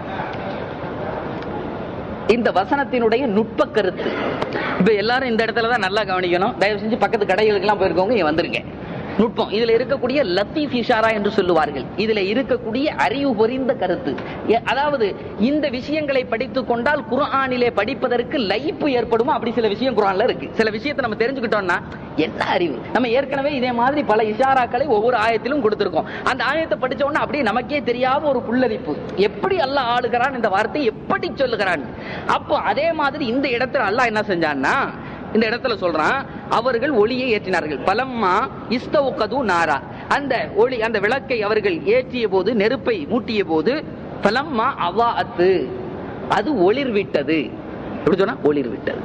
இந்த வசனத்தினுடைய நுட்ப கருத்து இப்ப எல்லாரும் இந்த இடத்துல தான் நல்லா கவனிக்கணும் தயவு செஞ்சு பக்கத்து கடைகளுக்கு எல்லாம் போயிருக்கவங்க இங்க வந்துருங்க நுட்பம் இதுல இருக்கக்கூடிய லத்தீஃப் இஷாரா என்று சொல்லுவார்கள் இதுல இருக்கக்கூடிய அறிவு பொறிந்த கருத்து எ- அதாவது இந்த விஷயங்களை படித்துக் கொண்டால் குர்ஆனிலே படிப்பதற்கு லைப்பு ஏற்படுமோ அப்படி சில விஷயம் குர்ஆன்ல இருக்கு சில விஷயத்தை நம்ம தெரிஞ்சுக்கிட்டோம்னா என்ன அறிவு நம்ம ஏற்கனவே இதே மாதிரி பல இஷாராக்களை ஒவ்வொரு ஆயத்திலும் கொடுத்திருக்கோம் அந்த ஆயத்தை படிச்ச உடனே அப்படியே நமக்கே தெரியாத ஒரு புல்லரிப்பு எப்படி அல்லாஹ் ஆளுகிறான் இந்த வார்த்தை எப்படி சொல்லுகிறான் அப்போ அதே மாதிரி இந்த இடத்துல அல்லாஹ் என்ன செஞ்சான்னா இந்த இடத்துல சொல்றான் அவர்கள் ஒளியை ஏற்றினார்கள் பலம்மா இஸ்தவுகது நாரா அந்த ஒளி அந்த விளக்கை அவர்கள் ஏற்றிய போது நெருப்பை மூட்டிய போது பலம்மா அவாஅத்து அது ஒளிர் விட்டது எப்படி சொன்னா ஒளிர் விட்டது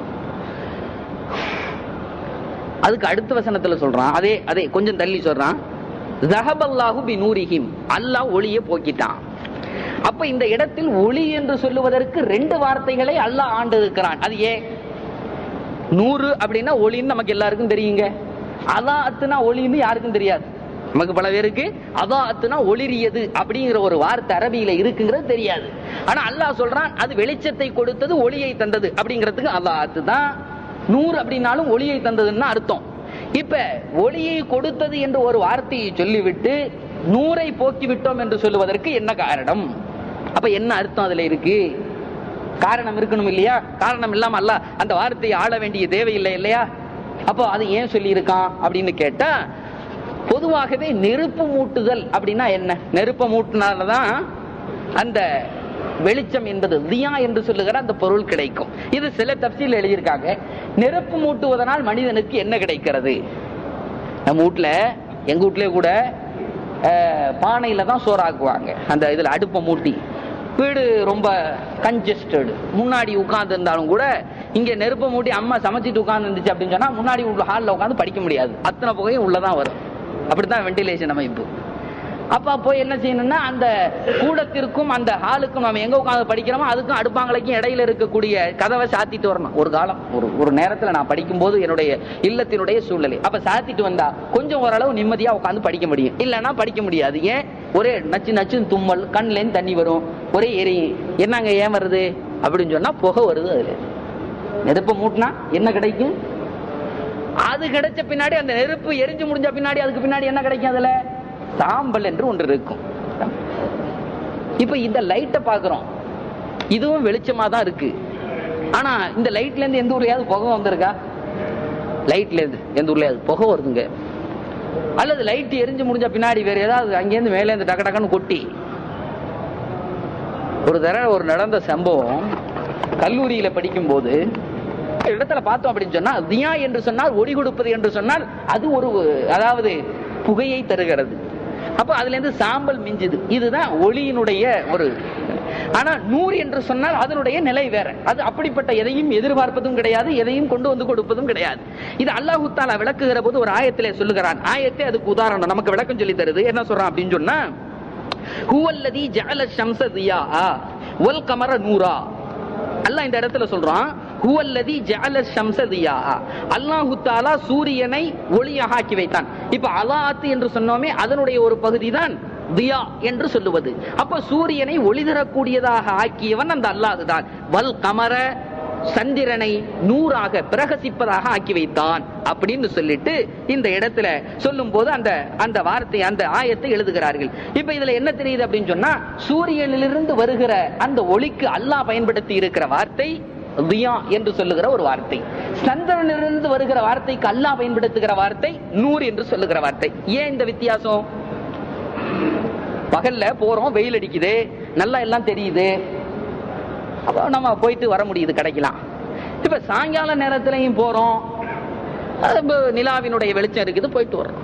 அதுக்கு அடுத்த வசனத்துல சொல்றான் அதே அதே கொஞ்சம் தள்ளி சொல்றான் ஜஹபல்லாஹு பி நூரிஹிம் அல்லாஹ் ஒளியை போக்கிட்டான் அப்ப இந்த இடத்தில் ஒளி என்று சொல்லுவதற்கு ரெண்டு வார்த்தைகளை அல்லாஹ் ஆண்டு இருக்கிறான் அது ஏன் நூறு அப்படின்னா ஒளின்னு நமக்கு எல்லாருக்கும் தெரியுங்க அதா அத்துனா ஒளின்னு யாருக்கும் தெரியாது நமக்கு பல பேருக்கு அதா அத்துனா ஒளிரியது அப்படிங்கிற ஒரு வார்த்தை அரபியில இருக்குங்கிறது தெரியாது ஆனா அல்லாஹ் சொல்றான் அது வெளிச்சத்தை கொடுத்தது ஒளியை தந்தது அப்படிங்கிறதுக்கு அல்லாஹ் அத்து தான் நூறு அப்படின்னாலும் ஒளியை தந்ததுன்னு அர்த்தம் இப்ப ஒளியை கொடுத்தது என்று ஒரு வார்த்தையை சொல்லிவிட்டு நூறை போக்கி விட்டோம் என்று சொல்லுவதற்கு என்ன காரணம் அப்ப என்ன அர்த்தம் அதுல இருக்கு காரணம் இருக்கணும் இல்லையா காரணம் இல்லாம அல்ல அந்த வார்த்தையை ஆள வேண்டிய தேவையில்லை இல்லையா அப்போ அது ஏன் சொல்லி இருக்கான் அப்படின்னு கேட்டா பொதுவாகவே நெருப்பு மூட்டுதல் அப்படின்னா என்ன நெருப்பை மூட்டினால்தான் அந்த வெளிச்சம் என்பது தியா என்று சொல்லுகிற அந்த பொருள் கிடைக்கும் இது சில தப்சீல் எழுதியிருக்காங்க நெருப்பு மூட்டுவதனால் மனிதனுக்கு என்ன கிடைக்கிறது நம்ம வீட்ல எங்க வீட்லயே கூட அஹ், பானையில தான் சோறாக்குவாங்க அந்த இதுல அடுப்பை மூட்டி வீடு ரொம்ப கன்ஜஸ்டட் முன்னாடி உட்கார்ந்து இருந்தாலும் கூட இங்க நெருப்பை மூட்டி அம்மா சமைச்சிட்டு உட்கார்ந்து இருந்துச்சு அப்படின்னு சொன்னா முன்னாடி உள்ள ஹாலில் உட்கார்ந்து படிக்க முடியாது அத்தனை புகையும் உள்ளதான் வரும் அப்படித்தான் வென்டிலேஷன் அமைப்பு அப்ப போய் என்ன செய்யணும்னா அந்த கூடத்திற்கும் அந்த ஹாலுக்கும் நம்ம எங்க உட்கார்ந்து படிக்கிறோமோ அதுக்கும் அடுப்பாங்கலைக்கும் இடையில இருக்கக்கூடிய கதவை சாத்திட்டு வரணும் ஒரு காலம் ஒரு ஒரு நேரத்துல நான் படிக்கும்போது என்னுடைய இல்லத்தினுடைய சூழ்நிலை அப்ப சாத்திட்டு வந்தா கொஞ்சம் ஓரளவு நிம்மதியா உட்கார்ந்து படிக்க முடியும் இல்லைன்னா படிக்க முடியாது ஏன் ஒரே நச்சு நச்சு தும்மல் கண்ணுல இருந்து தண்ணி வரும் ஒரே எரியும் என்னங்க ஏன் வருது அப்படின்னு சொன்னா புகை வருது அதுல நெருப்பை மூட்டினா என்ன கிடைக்கும் அது கிடைச்ச பின்னாடி அந்த நெருப்பு எரிஞ்சு முடிஞ்ச பின்னாடி அதுக்கு பின்னாடி என்ன கிடைக்கும் அதுல சாம்பல் என்று ஒன்று இருக்கும் இப்ப இந்த லைட்டை பாக்குறோம் இதுவும் வெளிச்சமா தான் இருக்கு ஆனா இந்த லைட்ல இருந்து எந்த ஊர்லயாவது புகை வந்திருக்கா லைட்ல இருந்து எந்த ஊர்லயாவது புகை வருதுங்க அல்லது லைட் எரிஞ்சு முடிஞ்ச பின்னாடி வேற ஏதாவது அங்கேருந்து மேலே இருந்து டக்கு டக்குன்னு கொட்டி ஒரு தடவை ஒரு நடந்த சம்பவம் கல்லூரியில படிக்கும்போது இடத்துல பார்த்தோம் அப்படின்னு சொன்னா தியா என்று சொன்னால் ஒளி கொடுப்பது என்று சொன்னால் அது ஒரு அதாவது புகையை தருகிறது அப்ப அதுல இருந்து சாம்பல் மிஞ்சுது இதுதான் ஒளியினுடைய ஒரு ஆனா நூறு என்று சொன்னால் அதனுடைய நிலை வேற அது அப்படிப்பட்ட எதையும் எதிர்பார்ப்பதும் கிடையாது எதையும் கொண்டு வந்து கொடுப்பதும் கிடையாது இது அல்லாஹு தாலா விளக்குகிற போது ஒரு ஆயத்திலே சொல்லுகிறான் ஆயத்தை அதுக்கு உதாரணம் நமக்கு விளக்கம் சொல்லி தருது என்ன சொல்றான் அப்படின்னு சொன்னா ஹுவல்லதி ஜஅல ஷம்ஸ தியாஆ வல் கமர நூரா அல்லாஹ் இந்த இடத்துல சொல்றான் ஹுவல்லதி ஜஅல ஷம்ஸ தியாஆ அல்லாஹ் தஆலா சூரியனை ஒளியாக ஆக்கி வைத்தான் இப்ப அலாத் என்று சொன்னோமே அதனுடைய ஒரு பகுதி தான் தியா என்று சொல்லுவது அப்ப சூரியனை ஒளி தரக்கூடியதாக ஆக்கியவன் அந்த அல்லாஹ் தான் வல் கமர சந்திரனை நூறாக பிரகசிப்பதாக ஆக்கி வைத்தான் அப்படின்னு சொல்லிட்டு இந்த இடத்துல சொல்லும் போது அந்த அந்த வார்த்தை அந்த ஆயத்தை எழுதுகிறார்கள் இப்ப இதுல என்ன தெரியுது அப்படின்னு சொன்னா சூரியனிலிருந்து வருகிற அந்த ஒளிக்கு அல்லாஹ் பயன்படுத்தி இருக்கிற வார்த்தை தியா என்று சொல்லுகிற ஒரு வார்த்தை சந்திரனிலிருந்து வருகிற வார்த்தைக்கு அல்லாஹ் பயன்படுத்துகிற வார்த்தை நூர் என்று சொல்லுகிற வார்த்தை ஏன் இந்த வித்தியாசம் பகல்ல போறோம் வெயில் அடிக்குது நல்லா எல்லாம் தெரியுது அப்போ நம்ம போயிட்டு வர முடியுது கிடைக்கலாம் இப்ப சாயங்கால நேரத்திலையும் போறோம் அது இப்ப நிலாவினுடைய வெளிச்சம் இருக்குது போயிட்டு வர்றோம்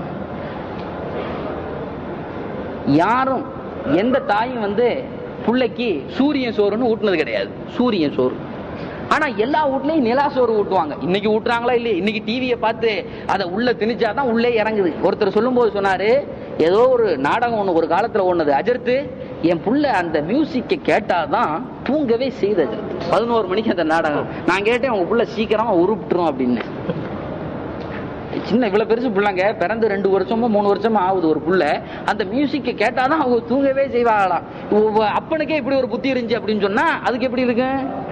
யாரும் எந்த தாயும் வந்து பிள்ளைக்கு சூரியன் சோறுன்னு ஊட்டுனது கிடையாது சூரியன் சோறு ஆனா எல்லா வீட்லயும் நிலா சோறு ஊட்டுவாங்க இன்னைக்கு ஊட்டுறாங்களா இல்லையா இன்னைக்கு டிவியை பார்த்து அதை உள்ள திணிச்சாதான் உள்ளே இறங்குது ஒருத்தர் சொல்லும்போது சொன்னாரு ஏதோ ஒரு நாடகம் ஒண்ணு ஒரு காலத்துல ஒண்ணுது அஜர்த்து என் புள்ள அந்த மியூசிக்கை கேட்டாதான் தூங்கவே செய்தது பதினோரு மணிக்கு அந்த நாடகம் நான் கேட்டேன் உங்க புள்ள சீக்கிரமா உருப்பிட்டுரும் அப்படின்னு சின்ன இவ்வளவு பெருசு பிள்ளைங்க பிறந்து ரெண்டு வருஷமோ மூணு வருஷமோ ஆகுது ஒரு புள்ள அந்த மியூசிக்கை கேட்டாதான் அவங்க தூங்கவே செய்வாங்களாம் உவ- அப்பனுக்கே இப்படி ஒரு புத்தி இருந்துச்சு அப்படின்னு சொன்னா அதுக்கு எப்படி இருக்கு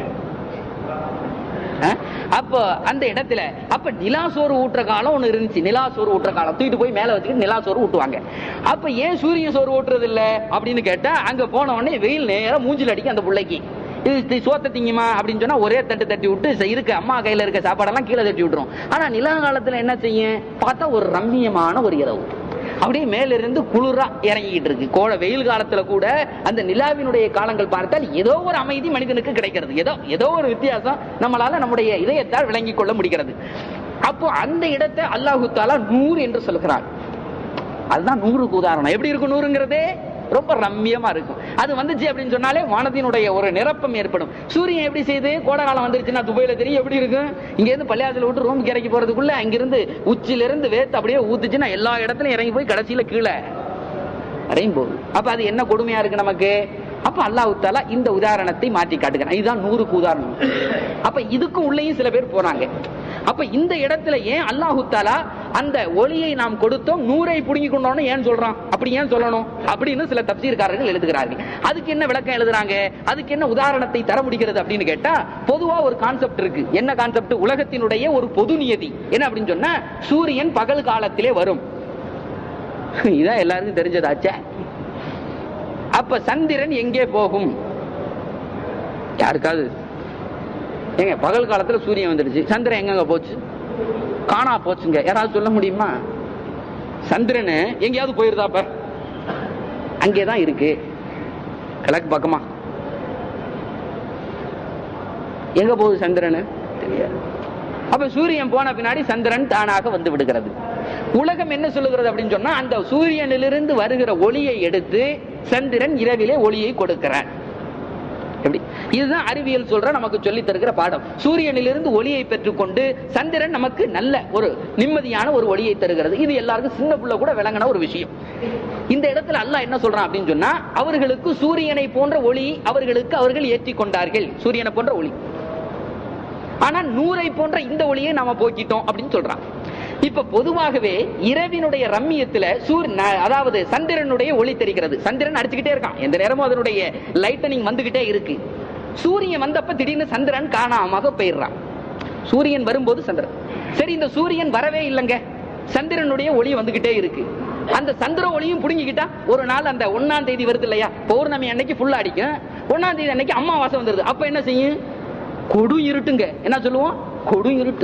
அஹ்? அப்போ அந்த இடத்துல அப்ப நிலா சோறு ஊட்டுற காலம் ஒண்ணு இருந்துச்சு நிலா சோறு ஊட்டுற காலம் தூக்கிட்டு போய் மேல வச்சுக்கிட்டு நிலா சோறு ஊட்டுவாங்க அப்ப ஏன் சூரிய சோறு ஊட்டுறது இல்ல அப்படின்னு கேட்டா அங்க போன உடனே வெயில் நேரம் மூஞ்சில் அடிக்கும் அந்த பிள்ளைக்கு இது இது சோத்த திங்குமா அப்படின்னு சொன்னா ஒரே தட்டு தட்டி விட்டு சரி, இருக்க அம்மா கையில இருக்க சாப்பாடெல்லாம் கீழே தட்டி விட்டுரும் ஆனா நிலா காலத்துல என்ன செய்யும் பார்த்தா ஒரு ரம்மியமான ஒரு இரவு அப்படியே மேல இருந்து குளிரா இறங்கிட்டு இருக்கு கோட வெயில் காலத்துல கூட அந்த நிலாவினுடைய காலங்கள் பார்த்தால் ஏதோ ஒரு அமைதி மனிதனுக்கு கிடைக்கிறது ஏதோ ஏதோ ஒரு வித்தியாசம் நம்மளால நம்முடைய இதயத்தால் விளங்கிக் கொள்ள முடிகிறது அப்போ அந்த இடத்தை அல்லாஹு தாலா நூறு என்று சொல்கிறார் அதுதான் நூறுக்கு உதாரணம் எப்படி இருக்கும் நூறுங்கிறதே ரொம்ப ரம்மியமா இருக்கும் அது வந்துச்சு அப்படின்னு சொன்னாலே வானத்தினுடைய ஒரு நிரப்பம் ஏற்படும் சூரியன் எப்படி செய்யுது கோடை காலம் வந்துருச்சுன்னா துபாயில தெரியும் எப்படி இருக்கும் இங்க இருந்து பள்ளியாசல விட்டு ரூம் இறக்கி போறதுக்குள்ள அங்கிருந்து உச்சில இருந்து வேத்து அப்படியே ஊத்துச்சுன்னா எல்லா இடத்துலயும் இறங்கி போய் கடைசியில கீழே இறங்கி போகுது அப்ப அது என்ன கொடுமையா இருக்கு நமக்கு அப்ப அல்லாஹ் தாலா இந்த உதாரணத்தை மாற்றி காட்டுகிறான் இதுதான் நூறுக்கு உதாரணம் அப்ப இதுக்கும் உள்ளேயும் சில பேர் போறாங்க அப்ப இந்த இடத்துல ஏன் அல்லாஹு தாலா அந்த ஒளியை நாம் கொடுத்தோம் நூறை புடுங்கி கொண்டோம்னு ஏன் சொல்றான் அப்படி ஏன் சொல்லணும் அப்படின்னு சில தப்சீர்காரர்கள் எழுதுகிறார்கள் அதுக்கு என்ன விளக்கம் எழுதுறாங்க அதுக்கு என்ன உதாரணத்தை தர முடிகிறது அப்படின்னு கேட்டா பொதுவா ஒரு கான்செப்ட் இருக்கு என்ன கான்செப்ட் உலகத்தினுடைய ஒரு பொது நியதி என்ன அப்படின்னு சொன்னா சூரியன் பகல் காலத்திலே வரும் இதான் எல்லாருக்கும் தெரிஞ்சதாச்சே அப்ப சந்திரன் எங்கே போகும் யாருக்காவது ஏங்க பகல் காலத்துல சூரியன் வந்துடுச்சு சந்திரன் எங்கங்க போச்சு காணா போச்சுங்க யாராவது சொல்ல முடியுமா சந்திரன் எங்கேயாவது போயிருதாப்ப அங்கேதான் இருக்கு கிழக்கு பக்கமா எங்க போகுது சந்திரன் தெரியாது அப்ப சூரியன் போன பின்னாடி சந்திரன் தானாக வந்து விடுகிறது உலகம் என்ன சொல்லுகிறது அப்படின்னு சொன்னா அந்த சூரியனிலிருந்து வருகிற ஒளியை எடுத்து சந்திரன் இரவிலே ஒளியை கொடுக்கிறான் எப்படி இதுதான் அறிவியல் சொல்ற நமக்கு சொல்லி தருகிற பாடம் சூரியனிலிருந்து ஒளியை பெற்றுக்கொண்டு சந்திரன் நமக்கு நல்ல ஒரு நிம்மதியான ஒரு ஒளியை தருகிறது இது எல்லாருக்கும் சின்ன புள்ள கூட விளங்கின ஒரு விஷயம் இந்த இடத்துல அல்லாஹ் என்ன சொல்றான் அப்படின்னு சொன்னா அவர்களுக்கு சூரியனை போன்ற ஒளி அவர்களுக்கு அவர்கள் ஏற்றி கொண்டார்கள் சூரியனை போன்ற ஒளி ஆனா நூரை போன்ற இந்த ஒளியை நாம போக்கிட்டோம் அப்படின்னு சொல்றான் இப்ப பொதுவாகவே இரவினுடைய ரம்மியத்துல சூரியன் அதாவது சந்திரனுடைய ஒளி தெரிகிறது சந்திரன் அடிச்சுக்கிட்டே இருக்கான் எந்த நேரமும் அதனுடைய லைட்டனிங் வந்துகிட்டே இருக்கு சூரியன் வந்தப்ப திடீர்னு சந்திரன் காணாம போயிடுறான் சூரியன் வரும்போது சந்திரன் சரி இந்த சூரியன் வரவே இல்லைங்க சந்திரனுடைய ஒளி வந்துகிட்டே இருக்கு அந்த சந்திர ஒளியும் புடுங்கிக்கிட்டா ஒரு நாள் அந்த ஒன்னாம் தேதி வருது இல்லையா பௌர்ணமி அன்னைக்கு ஃபுல்லா அடிக்கும் ஒன்னாம் தேதி அன்னைக்கு அமாவாசை வந்துருது அப்ப என்ன செய்யும் கொடு இருட்டுங்க என்ன சொல்லுவோம் கொடு இருட்டு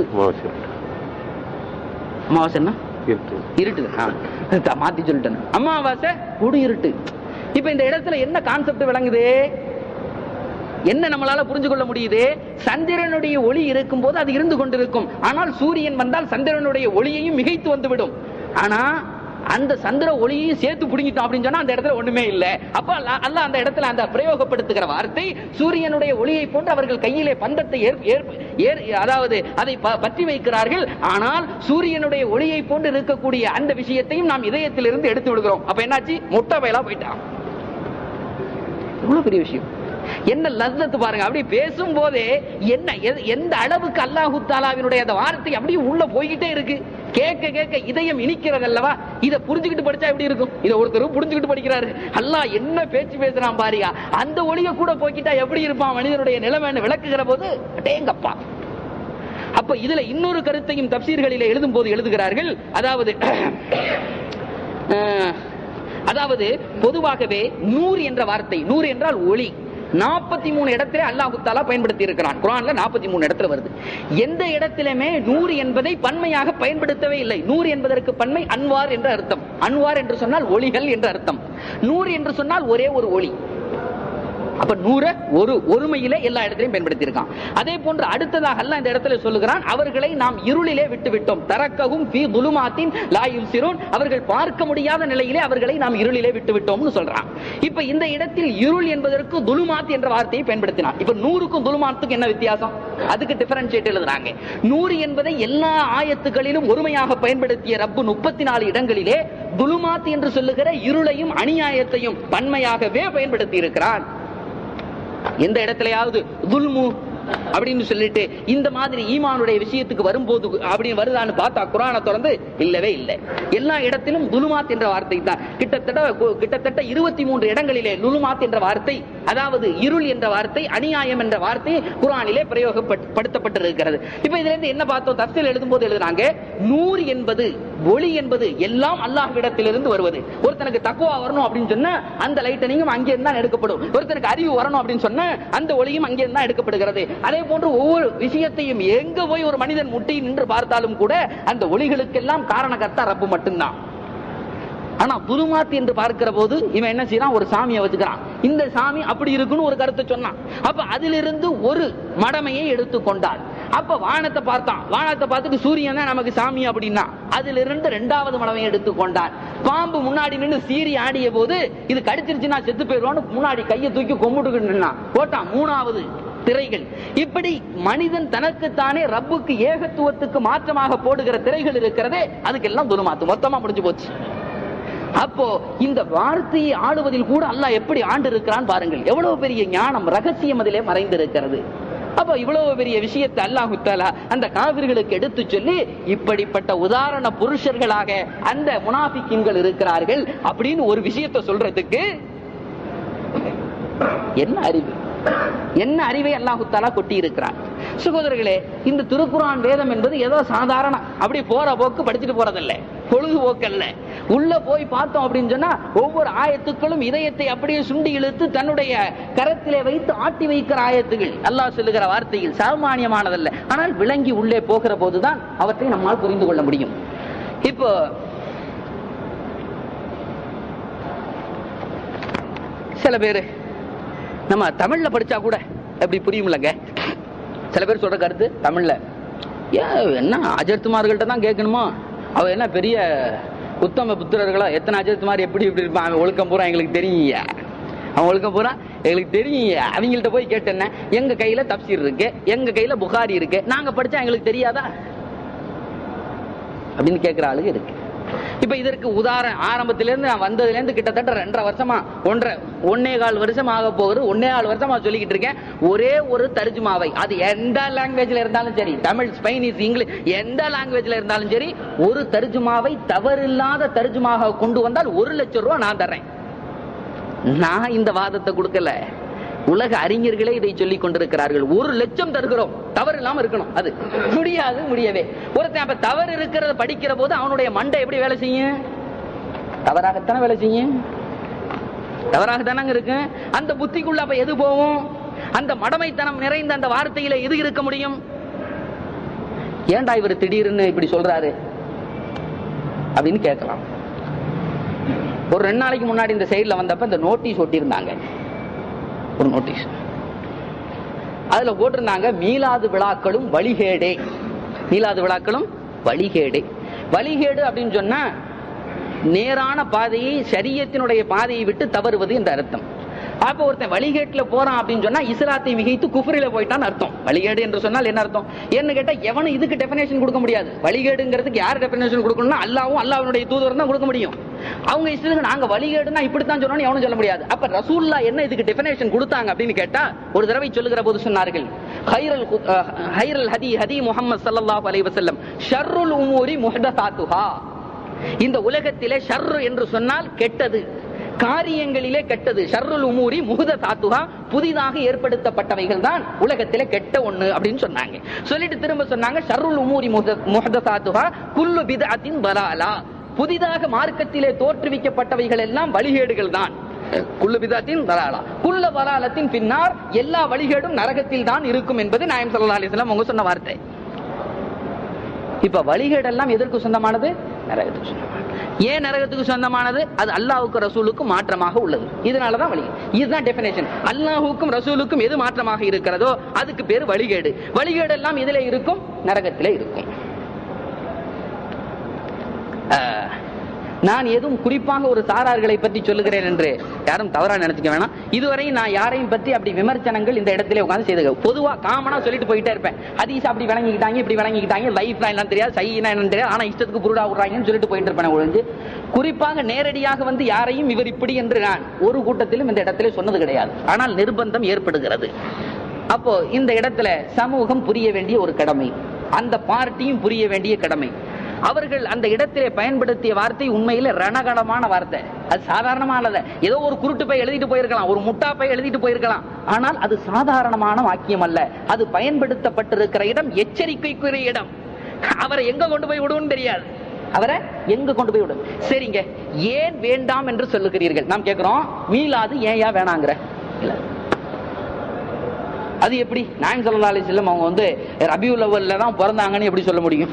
அமாவாசை என்ன இருட்டு ஆ. மாத்தி சொல்லிட்டேன் அமாவாசை கொடு இருட்டு இப்ப இந்த இடத்துல என்ன கான்செப்ட் விளங்குது என்ன நம்மளால புரிஞ்சு கொள்ள முடியுது சந்திரனுடைய ஒளி இருக்கும் போது அது இருந்து கொண்டிருக்கும் ஆனால் சூரியன் வந்தால் சந்திரனுடைய ஒளியையும் மிகைத்து வந்துவிடும் ஆனா அந்த சந்திர ஒளியையும் சேர்த்து பிடிங்கிட்டோம் அப்படின்னு சொன்னா அந்த இடத்துல ஒண்ணுமே இல்ல அப்ப அல்லாஹ் அல்லாஹ் அந்த இடத்துல அந்த பிரயோகப்படுத்துகிற வார்த்தை சூரியனுடைய ஒளியை போன்று அவர்கள் கையிலே பந்தத்தை ஏற்- ஏற்- ஏற்- அதாவது அதை ப- பற்றி வைக்கிறார்கள் ஆனால் சூரியனுடைய ஒளியை போன்று இருக்கக்கூடிய அந்த விஷயத்தையும் நாம் இதயத்திலிருந்து எடுத்து விடுகிறோம் அப்ப என்னாச்சு முட்டை வயலா போயிட்டான் எவ்வளவு பெரிய விஷயம் என்ன லஸ்ஸத்து பாருங்க அப்படி பேசும் போதே என்ன எது- எந்த அளவுக்கு அல்லாஹு தாலாவினுடைய அந்த வார்த்தை அப்படியே உள்ள போய்கிட்டே இருக்கு கேட்க கேட்க இதயம் இனிக்கிறது அல்லவா இதை புரிஞ்சுக்கிட்டு படிச்சா எப்படி இருக்கும் இதை ஒருத்தர் புரிஞ்சுக்கிட்டு படிக்கிறாரு அல்லாஹ் என்ன பேச்சு பேசுறான் பாரியா அந்த ஒளிய கூட போக்கிட்டா எப்படி இருப்பான் மனிதனுடைய நிலைமைன்னு விளக்குகிற போது அடேங்கப்பா அப்ப இதுல இன்னொரு கருத்தையும் தப்சீர்களிலே எழுதும் போது எழுதுகிறார்கள் அதாவது அஹ், அதாவது பொதுவாகவே நூறு என்ற வார்த்தை நூறு என்றால் ஒளி நாற்பத்தி மூணு இடத்திலே அல்லாஹு தாலா பயன்படுத்தி இருக்கிறான் குரான்ல நாற்பத்தி மூணு இடத்துல வருது எந்த இடத்திலுமே நூறு என்பதை பன்மையாக பயன்படுத்தவே இல்லை நூறு என்பதற்கு பன்மை அன்வார் என்ற அர்த்தம் அன்வார் என்று சொன்னால் ஒளிகள் என்ற அர்த்தம் நூறு என்று சொன்னால் ஒரே ஒரு ஒளி அப்ப நூற ஒரு ஒருமையிலே எல்லா இடத்திலையும் பயன்படுத்தி இருக்கான் அதே போன்று அடுத்ததாக அல்லாஹ் இந்த இடத்துல சொல்லுகிறான் அவர்களை நாம் இருளிலே விட்டு விட்டோம் தரக்கவும் ஃபீ துலுமாத்தின் லா யுப்சிரூன் அவர்கள் பார்க்க முடியாத நிலையிலே அவர்களை நாம் இருளிலே விட்டு விட்டோம்னு சொல்றான் இப்ப இந்த இடத்தில் இருள் என்பதற்கு துலுமாத் என்ற வார்த்தையை பயன்படுத்தினான் இப்ப நூறுக்கும் துலுமாத்துக்கும் என்ன வித்தியாசம் அதுக்கு டிஃபரன்ஷியேட் எழுதுறாங்க நூறு என்பதை எல்லா ஆயத்துகளிலும் ஒருமையாக பயன்படுத்திய ரப்பு முப்பத்தி நாலு இடங்களிலே துலுமாத் என்று சொல்லுகிற இருளையும் அநியாயத்தையும் பன்மையாகவே பயன்படுத்தி இருக்கிறான் எந்த இடத்துலயாவது துல்மு அப்படின்னு சொல்லிட்டு இந்த மாதிரி ஈமானுடைய விஷயத்துக்கு வரும்போது அப்படின்னு வருதான்னு பார்த்தா குரானை திறந்து இல்லவே இல்லை எல்லா இடத்திலும் துலுமாத் என்ற வார்த்தை தான் கிட்டத்தட்ட கிட்டத்தட்ட இருபத்தி மூன்று இடங்களிலே லுலுமாத் என்ற வார்த்தை அதாவது இருள் என்ற வார்த்தை அநியாயம் என்ற வார்த்தை குரானிலே பிரயோகப்படுத்தப்பட்டிருக்கிறது இப்ப இதுல இருந்து என்ன பார்த்தோம் தப்சில் எழுதும் போது எழுதுறாங்க நூறு என்பது ஒளி என்பது எல்லாம் அல்லாஹ்விடத்திலிருந்து வருவது ஒருத்தனுக்கு தக்குவா வரணும் அப்படின்னு சொன்னா அந்த லைட்டனிங்கும் அங்கே இருந்தா எடுக்கப்படும் ஒருத்தனுக்கு அறிவு வரணும் அப்படின்னு சொன்னா அந்த ஒளியும் அங்கே இருந்தா எடுக்கப்படுகிறது அதே போன்று ஒவ்வொரு விஷயத்தையும் எங்க போய் ஒரு மனிதன் முட்டி நின்று பார்த்தாலும் கூட அந்த ஒளிகளுக்கெல்லாம் காரணகர்த்தா ரப்பு மட்டும்தான் ஆனா புதுமாத்து என்று பார்க்கிற போது இவன் என்ன செய்யறான் ஒரு சாமியை வச்சுக்கிறான் இந்த சாமி அப்படி இருக்குன்னு ஒரு கருத்தை சொன்னான் அப்ப அதிலிருந்து ஒரு மடமையை எடுத்துக்கொண்டார் அப்ப வானத்தை பார்த்தான் வானத்தை பார்த்துட்டு சூரியன் தான் நமக்கு சாமி அப்படின்னா அதுல இருந்து ரெண்டாவது மடமையை எடுத்துக்கொண்டார் பாம்பு முன்னாடி நின்று சீறி ஆடிய போது இது கடிச்சிருச்சுன்னா செத்து போயிடுவான்னு முன்னாடி கையை தூக்கி கொம்பிட்டுக்கிட்டு நின்னான் போட்டான் மூணாவது திரைகள் இப்படி மனிதன் தனக்குத்தானே ரப்புக்கு ஏகத்துவத்துக்கு மாற்றமாக போடுகிற திரைகள் இருக்கிறதே அதுக்கெல்லாம் துருமாத்து மொத்தமா முடிஞ்சு போச்சு அப்போ இந்த வார்த்தையை ஆளுவதில் கூட அல்லாஹ் எப்படி ஆண்டு இருக்கிறான் பாருங்கள் எவ்வளவு பெரிய ஞானம் ரகசியம் அதிலே மறைந்திருக்கிறது அப்ப இவ்வளவு பெரிய விஷயத்தை அல்லாஹு தாலா அந்த காவிர்களுக்கு எடுத்து சொல்லி இப்படிப்பட்ட உதாரண புருஷர்களாக அந்த முனாபிக்கின்கள் இருக்கிறார்கள் அப்படின்னு ஒரு விஷயத்தை சொல்றதுக்கு என்ன அறிவு என்ன அறிவை அல்லாஹு தாலா கொட்டி இருக்கிறான் சகோதரர்களே இந்த திருக்குரான் வேதம் என்பது ஏதோ சாதாரண அப்படி போற போக்கு படிச்சுட்டு போறதில்ல பொழுதுபோக்கல்ல உள்ள போய் பார்த்தோம் அப்படின்னு சொன்னா ஒவ்வொரு ஆயத்துக்களும் இதயத்தை அப்படியே சுண்டி இழுத்து தன்னுடைய கரத்திலே வைத்து ஆட்டி வைக்கிற ஆயத்துகள் அல்லாஹ் சொல்லுகிற வார்த்தையில் சாமானியமானதல்ல ஆனால் விளங்கி உள்ளே போகிற போதுதான் அவற்றை நம்மால் புரிந்து கொள்ள முடியும் இப்போ சில பேரு நம்ம தமிழ்ல படிச்சா கூட எப்படி புரியும்லங்க சில பேர் சொல்ற கருத்து தமிழ்ல ஏன் என்ன அஜர்த்துமார்கள்ட்ட தான் கேட்கணுமா அவ என்ன பெரிய உத்தம புத்திரர்களா எத்தனை அஜர்த்துமார் எப்படி இப்படி இருப்பான் அவன் ஒழுக்கம் பூரா எங்களுக்கு தெரியுங்க அவன் ஒழுக்கம் பூரா எங்களுக்கு தெரியுங்க அவங்கள்ட்ட போய் கேட்டேன்ன எங்க கையில தப்சீர் இருக்கு எங்க கையில புகாரி இருக்கு நாங்க படிச்சா எங்களுக்கு தெரியாதா அப்படின்னு கேட்கிற ஆளுங்க இருக்கு இப்ப இதற்கு உதாரணம் ஆரம்பத்தில இருந்து நான் வந்ததுல இருந்து கிட்டத்தட்ட ரெண்டரை வருஷமா ஒன்றரை ஒன்னே கால் வருஷம் ஆக போகுது ஒன்னே கால் வருஷமா சொல்லிக்கிட்டு இருக்கேன் ஒரே ஒரு தர்ஜுமாவை அது எந்த லாங்குவேஜ்ல இருந்தாலும் சரி தமிழ் ஸ்பெயினிஷ் இங்கிலீஷ் எந்த லாங்குவேஜ்ல இருந்தாலும் சரி ஒரு தர்ஜுமாவை தவறில்லாத தர்ஜுமாக கொண்டு வந்தால் ஒரு லட்சம் ரூபாய் நான் தர்றேன் நான் இந்த வாதத்தை கொடுக்கல உலக அறிஞர்களே இதை சொல்லிக் கொண்டிருக்கிறார்கள் ஒரு லட்சம் தருகிறோம் தவறு இல்லாம இருக்கணும் அது முடியாது முடியவே ஒருத்தன் அப்ப தவறு இருக்கிறத படிக்கிற போது அவனுடைய மண்டை எப்படி வேலை செய்யும் தவறாகத்தானே வேலை செய்யும் தவறாகத்தானங்க இருக்கு அந்த புத்திக்குள்ள அப்ப எது போகும் அந்த மடமைத்தனம் நிறைந்த அந்த வார்த்தையில எது இருக்க முடியும் ஏன்டா இவர் திடீர்னு இப்படி சொல்றாரு அப்படின்னு கேட்கலாம் ஒரு ரெண்டு நாளைக்கு முன்னாடி இந்த சைடுல வந்தப்ப இந்த நோட்டீஸ் ஒட்டியிருந்தாங்க ஒரு நோட்டீஸ் அதுல போட்டிருந்தாங்க மீளாது விழாக்களும் வழிகேடே மீளாது விழாக்களும் வழிகேடே வழிகேடு அப்படின்னு சொன்னா நேரான பாதையை சரியத்தினுடைய பாதையை விட்டு தவறுவது என்ற அர்த்தம் அப்ப ஒருத்தன் வழிகேட்டுல போறான் அப்படின்னு சொன்னா இஸ்லாத்தை மிகைத்து குஃபரில போயிட்டான்னு அர்த்தம் வழிகேடு என்று சொன்னால் என்ன அர்த்தம் என்ன கேட்டா எவனும் இதுக்கு டெபினேஷன் கொடுக்க முடியாது வழிகேடுங்கிறதுக்கு யார் டெபினேஷன் கொடுக்கணும்னா அல்லாவும் அல்லாவுடைய தூதர் தான் கொடுக்க முடியும் அவங்க இஷ்டத்துக்கு நாங்க வழிகேடுனா இப்படித்தான் சொல்லணும் எவனும் சொல்ல முடியாது அப்ப ரசூல்லா என்ன இதுக்கு டெபினேஷன் கொடுத்தாங்க அப்படின்னு கேட்டா ஒரு தடவை சொல்லுகிற போது சொன்னார்கள் ஹைரல் ஹைரல் ஹதி ஹதி முகமது சல்லல்லாஹு அலைஹி வஸல்லம் ஷர்ருல் உமூரி முஹ்தசாத்துஹா இந்த உலகத்திலே ஷர்ரு என்று சொன்னால் கெட்டது காரியங்களிலே கெட்டது ஷர்ருல் உமூரி முகுத சாத்துகா புதிதாக ஏற்படுத்தப்பட்டவைகள் தான் உலகத்திலே கெட்ட ஒண்ணு அப்படின்னு சொன்னாங்க சொல்லிட்டு திரும்ப சொன்னாங்க ஷர்ருல் உமூரி முகத சாத்துகா குல்லு பிதஅத்தின் பலாலா புதிதாக மார்க்கத்திலே தோற்றுவிக்கப்பட்டவைகள் எல்லாம் வழிகேடுகள் தான் குல்லு பிதாத்தின் வலாலா குல்ல வலாலத்தின் பின்னார் எல்லா வழிகேடும் நரகத்தில் தான் இருக்கும் என்பது நாயம் சல்லா அலிஸ்லாம் அவங்க சொன்ன வார்த்தை இப்ப வழிகேடெல்லாம் எதற்கு சொந்தமானது நரகத்துக்கு சொந்தமானது ஏன் நரகத்துக்கு சொந்தமானது அது அல்லாஹ்வுக்கு ரசூலுக்கும் மாற்றமாக உள்ளது இதனாலதான் வழி இதுதான் டெபினேஷன் அல்லாஹ்வுக்கும் ரசூலுக்கும் எது மாற்றமாக இருக்கிறதோ அதுக்கு பேர் வழிகேடு வழிகேடு எல்லாம் எதிலே இருக்கும் நரகத்திலே இருக்கும் ஆஹ், நான் எதுவும் குறிப்பாக ஒரு சாரார்களை பற்றி சொல்லுகிறேன் என்று யாரும் தவறா நினைச்சுக்க வேணாம் இதுவரை நான் யாரையும் பற்றி அப்படி விமர்சனங்கள் இந்த இடத்துல உட்கார்ந்து செய்து பொதுவா காமனா சொல்லிட்டு போயிட்டே இருப்பேன் ஹதீஸ் அப்படி விளங்கிக்கிட்டாங்க இப்படி விளங்கிக்கிட்டாங்க லைஃப்னா என்னன்னு தெரியாது சைனா என்னன்னு தெரியாது ஆனா இஷ்டத்துக்கு புருடா விடுறாங்கன்னு சொல்லிட்டு போயிட்டு இருப்பேன் ஒழிஞ்சு குறிப்பாக நேரடியாக வந்து யாரையும் இவர் இப்படி என்று நான் ஒரு கூட்டத்திலும் இந்த இடத்துல சொன்னது கிடையாது ஆனால் நிர்பந்தம் ஏற்படுகிறது அப்போ இந்த இடத்துல சமூகம் புரிய வேண்டிய ஒரு கடமை அந்த பார்ட்டியும் புரிய வேண்டிய கடமை அவர்கள் அந்த இடத்திலே பயன்படுத்திய வார்த்தை உண்மையில ரணகலமான வார்த்தை அது சாதாரணமானத ஏதோ ஒரு குருட்டு பை எழுதிட்டு போயிருக்கலாம் ஒரு முட்டா பை எழுதிட்டு போயிருக்கலாம் ஆனால் அது சாதாரணமான வாக்கியம் அல்ல அது பயன்படுத்தப்பட்டிருக்கிற இடம் எச்சரிக்கைக்குரிய இடம் அவரை எங்க கொண்டு போய் விடுவோம்னு தெரியாது அவரை எங்க கொண்டு போய் விடும் சரிங்க ஏன் வேண்டாம் என்று சொல்லுகிறீர்கள் நாம் கேட்கிறோம் மீளாது ஏன் வேணாங்கிற இல்ல அது எப்படி நாயம் சல்லா அலிஸ்லம் அவங்க வந்து ரபியுல் லெவல்ல தான் பிறந்தாங்கன்னு எப்படி சொல்ல முடியும்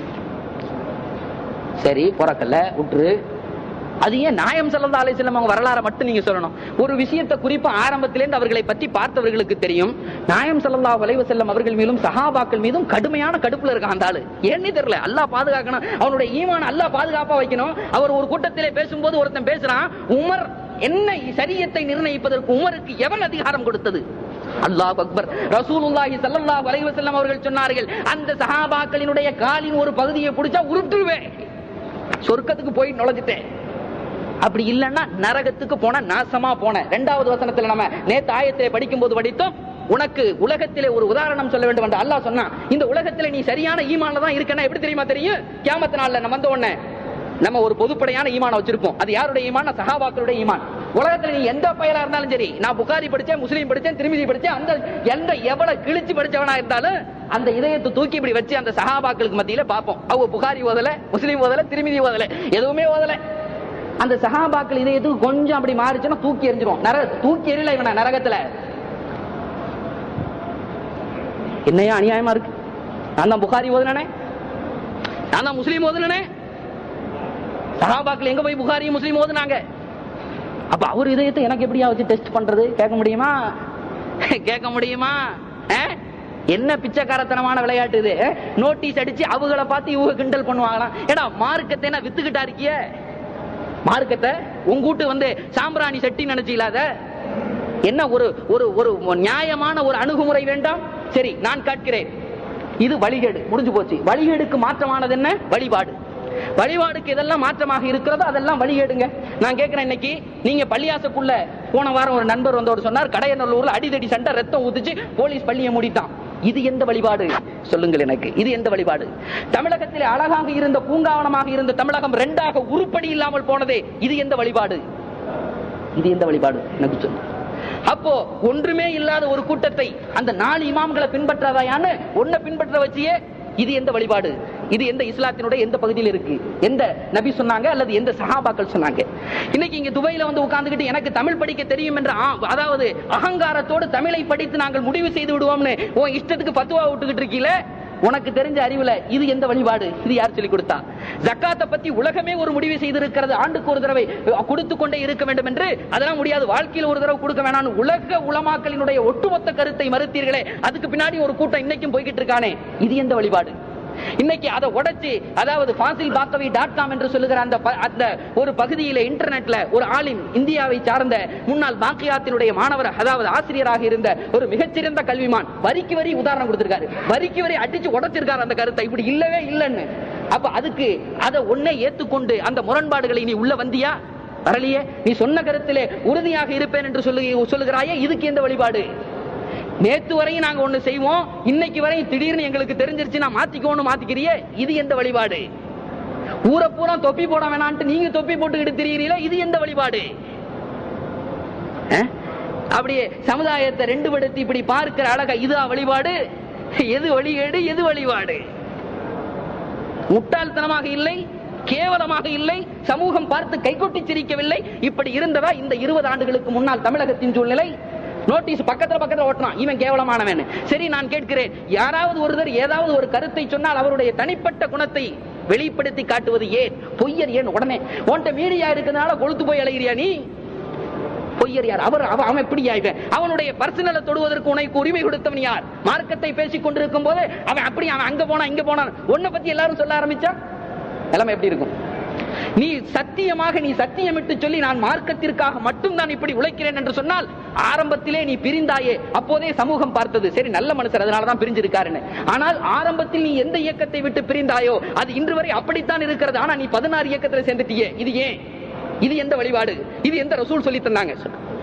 சரி பிறக்கல விட்டுரு அது ஏன் நாயம் சல்லா அலிஸ்லம் அவங்க வரலாறை மட்டும் நீங்க சொல்லணும் ஒரு விஷயத்தை குறிப்பா ஆரம்பத்திலேருந்து அவர்களை பற்றி பார்த்தவர்களுக்கு தெரியும் நாயம் சல்லா செல்லம் அவர்கள் மீதும் சஹாபாக்கள் மீதும் கடுமையான கடுப்புல இருக்கான் அந்த ஆளு ஏன்னு தெரியல அல்லாஹ் பாதுகாக்கணும் அவனுடைய ஈமான அல்லாஹ் பாதுகாப்பா வைக்கணும் அவர் ஒரு கூட்டத்திலே பேசும்போது ஒருத்தன் பேசுறான் உமர் என்ன சரியத்தை நிர்ணயிப்பதற்கு உமருக்கு எவன் அதிகாரம் கொடுத்தது அல்லாஹ் அக்பர் ரசூலுல்லாஹி ஸல்லல்லாஹு அலைஹி வஸல்லம் அவர்கள் சொன்னார்கள் அந்த சஹாபாக்களினுடைய காலின் ஒரு பகுதியை பிடிச்சா உருட்டுருவேன் சொர்க்கத்துக்கு போய் நுழைஞ்சிட்டேன் அப்படி இல்லைன்னா நரகத்துக்கு போன நாசமா போன ரெண்டாவது வசனத்துல நம்ம நேத்து ஆயத்தை படிக்கும் போது படித்தோம் உனக்கு உலகத்திலே ஒரு உதாரணம் சொல்ல வேண்டும் என்று அல்லாஹ் சொன்னான் இந்த உலகத்திலே நீ சரியான ஈமான்ல தான் இருக்கனா எப்படி தெரியுமா தெரியும் கியாமத்து நாள்ல நம்ம வந்த உடனே நம்ம ஒரு பொதுப்படையான ஈமான வச்சிருப்போம் அது யாருடைய ஈமான் சஹாபாக்களுடைய ஈமான் உலகத்துல நீ எந்த பயலா இருந்தாலும் சரி நான் புகாரி படிச்சேன் முஸ்லீம் படிச்சேன் திருமிதி படிச்சேன் அந்த எந்த எவ்வளவு கிழிச்சு படிச்சவனா இருந்தாலும் அந்த இதயத்தை தூக்கி இப்படி வச்சு அந்த சஹாபாக்களுக்கு மத்தியில பார்ப்போம் அவங்க புகாரி ஓதல முஸ்லீம் ஓதல திருமிதி ஓதல எதுவுமே ஓதல அந்த சஹாபாக்கள் இதயத்துக்கு கொஞ்சம் அப்படி மாறிச்சுன்னா தூக்கி எறிஞ்சிரும் நர தூக்கி எரியல இவன நரகத்துல என்னையா அநியாயமா இருக்கு நான் தான் புகாரி ஓதுனே நான் தான் முஸ்லீம் ஓதுனே சஹாபாக்கள் எங்க போய் புகாரி முஸ்லீம் ஓதுனாங்க அப்ப அவர் இதயத்தை எனக்கு எப்படியா வச்சு டெஸ்ட் பண்றது கேட்க முடியுமா கேட்க முடியுமா அஹ்? என்ன பிச்சைக்காரத்தனமான விளையாட்டு இது நோட்டீஸ் அடிச்சு அவங்கள பார்த்து இவங்க கிண்டல் பண்ணுவாங்களாம் ஏடா மார்க்கத்தை என்ன வித்துக்கிட்டா இருக்கிய மார்க்கத்தை உங்கூட்டு வந்து சாம்பிராணி சட்டி நினைச்சீங்களாத என்ன ஒரு ஒரு ஒரு நியாயமான ஒரு அணுகுமுறை வேண்டாம் சரி நான் கேட்கிறேன் இது வழிகேடு முடிஞ்சு போச்சு வழிகேடுக்கு மாற்றமானது என்ன வழிபாடு வழிபாடுக்கு எதெல்லாம் மாற்றமாக இருக்கிறதோ அதெல்லாம் வழிகேடுங்க நான் கேட்கிறேன் இன்னைக்கு நீங்க பள்ளியாசக்குள்ள போன வாரம் ஒரு நண்பர் வந்தவர் சொன்னார் கடையநல்லூர்ல அடிதடி சண்டை ரத்தம் ஊத்துச்சு போலீஸ் பள்ளியை மூடிட்டான் இது எந்த வழிபாடு சொல்லுங்கள் எனக்கு இது எந்த வழிபாடு தமிழகத்தில் அழகாக இருந்த பூங்காவனமாக இருந்த தமிழகம் ரெண்டாக உருப்படி இல்லாமல் போனதே இது எந்த வழிபாடு இது எந்த வழிபாடு எனக்கு சொல்லு அப்போ ஒன்றுமே இல்லாத ஒரு கூட்டத்தை அந்த நாலு இமாம்களை பின்பற்றாதாயான்னு ஒன்ன பின்பற்ற வச்சியே இது எந்த வழிபாடு இது எந்த இஸ்லாத்தினுடைய எந்த பகுதியில் இருக்கு எந்த நபி சொன்னாங்க அல்லது எந்த சஹாபாக்கள் சொன்னாங்க இன்னைக்கு இங்க துபாயில வந்து உட்கார்ந்துகிட்டு எனக்கு தமிழ் படிக்க தெரியும் என்ற ஆ- அதாவது அகங்காரத்தோடு தமிழை படித்து நாங்கள் முடிவு செய்து விடுவோம்னு உன் இஷ்டத்துக்கு பத்துவா விட்டுக்கிட்டு இருக்கீல உனக்கு தெரிஞ்ச அறிவுல இது எந்த வழிபாடு இது யார் சொல்லி கொடுத்தா ஜக்காத்தை பத்தி உலகமே ஒரு முடிவு செய்திருக்கிறது ஆண்டுக்கு ஒரு தடவை கொடுத்து கொண்டே இருக்க வேண்டும் என்று அதெல்லாம் முடியாது வாழ்க்கையில் ஒரு தடவை கொடுக்க வேணாம் உலக உலமாக்களினுடைய ஒட்டுமொத்த கருத்தை மறுத்தீர்களே அதுக்கு பின்னாடி ஒரு கூட்டம் இன்னைக்கும் போய்கிட்டு இருக்கானே இது எந்த வழிபாடு இன்னைக்கு அதை உடைச்சு அதாவது ஃபாசில் பாக்கவி டாட் காம் என்று சொல்லுகிற அந்த ப- அந்த ஒரு பகுதியில இன்டர்நெட்ல ஒரு ஆலிம் இந்தியாவை சார்ந்த முன்னாள் பாக்கியாத்தினுடைய மாணவர் அதாவது ஆசிரியராக இருந்த ஒரு மிகச்சிறந்த கல்விமான் வரிக்கு வரி உதாரணம் கொடுத்திருக்காரு வரிக்கு வரி அடிச்சு உடைச்சிருக்காரு அந்த கருத்தை இப்படி இல்லவே இல்லைன்னு அப்ப அதுக்கு அதை ஒன்னே ஏத்துக்கொண்டு அந்த முரண்பாடுகளை நீ உள்ள வந்தியா வரலையே நீ சொன்ன கருத்திலே உறுதியாக இருப்பேன் என்று சொல்லு சொல்லுகிறாயே இதுக்கு எந்த வழிபாடு நேத்து வரையும் நாங்க ஒண்ணு செய்வோம் இன்னைக்கு வரையும் திடீர்னு எங்களுக்கு தெரிஞ்சிருச்சு நான் மாத்திக்கோன்னு மாத்திக்கிறியே இது எந்த வழிபாடு ஊரை பூரா தொப்பி போட வேணான்ட்டு நீங்க தொப்பி போட்டுக்கிட்டு திரியிறீங்களே இது எந்த வழிபாடு அஹ்? அப்படியே சமுதாயத்தை ரெண்டு படுத்தி இப்படி பார்க்கிற அழகா இதுவா வழிபாடு எது வழிகேடு எது வழிபாடு முட்டாள்தனமாக இல்லை கேவலமாக இல்லை சமூகம் பார்த்து கைகொட்டி சிரிக்கவில்லை இப்படி இருந்ததா இந்த இருபது ஆண்டுகளுக்கு முன்னால் தமிழகத்தின் சூழ்நிலை நோட்டீஸ் பக்கத்துல பக்கத்துல ஓட்டலாம் இவன் கேவலமானவன் சரி நான் கேட்கிறேன் யாராவது ஒருவர் ஏதாவது ஒரு கருத்தை சொன்னால் அவருடைய தனிப்பட்ட குணத்தை வெளிப்படுத்தி காட்டுவது ஏன் பொய்யர் ஏன் உடனே உன்கிட்ட மீடியா இருக்கிறதுனால கொளுத்து போய் அலைகிறியா நீ பொய்யர் யார் அவர் அவன் அவன் எப்படி ஆயிட்டான் அவனுடைய பர்சனலை தொடுவதற்கு உனக்கு உரிமை கொடுத்தவன் யார் மார்க்கத்தை பேசிக் கொண்டிருக்கும் போது அவன் அப்படி அவன் அங்க போனா இங்க போனான் உன்னை பத்தி எல்லாரும் சொல்ல ஆரம்பிச்சா நிலைமை எப்படி இருக்கும் நீ சத்தியமாக நீ சத்தியமிட்டு சொல்லி நான் மார்க்கத்திற்காக மட்டும் தான் இப்படி உழைக்கிறேன் என்று சொன்னால் ஆரம்பத்திலே நீ பிரிந்தாயே அப்போதே சமூகம் பார்த்தது சரி நல்ல மனுஷர் அதனாலதான் பிரிஞ்சிருக்காருன்னு ஆனால் ஆரம்பத்தில் நீ எந்த இயக்கத்தை விட்டு பிரிந்தாயோ அது இன்று வரை அப்படித்தான் இருக்கிறது ஆனா நீ பதினாறு இயக்கத்தில் சேர்ந்துட்டியே இது ஏன் இது எந்த வழிபாடு இது எந்த ரசூல் சொல்லி தந்தாங்க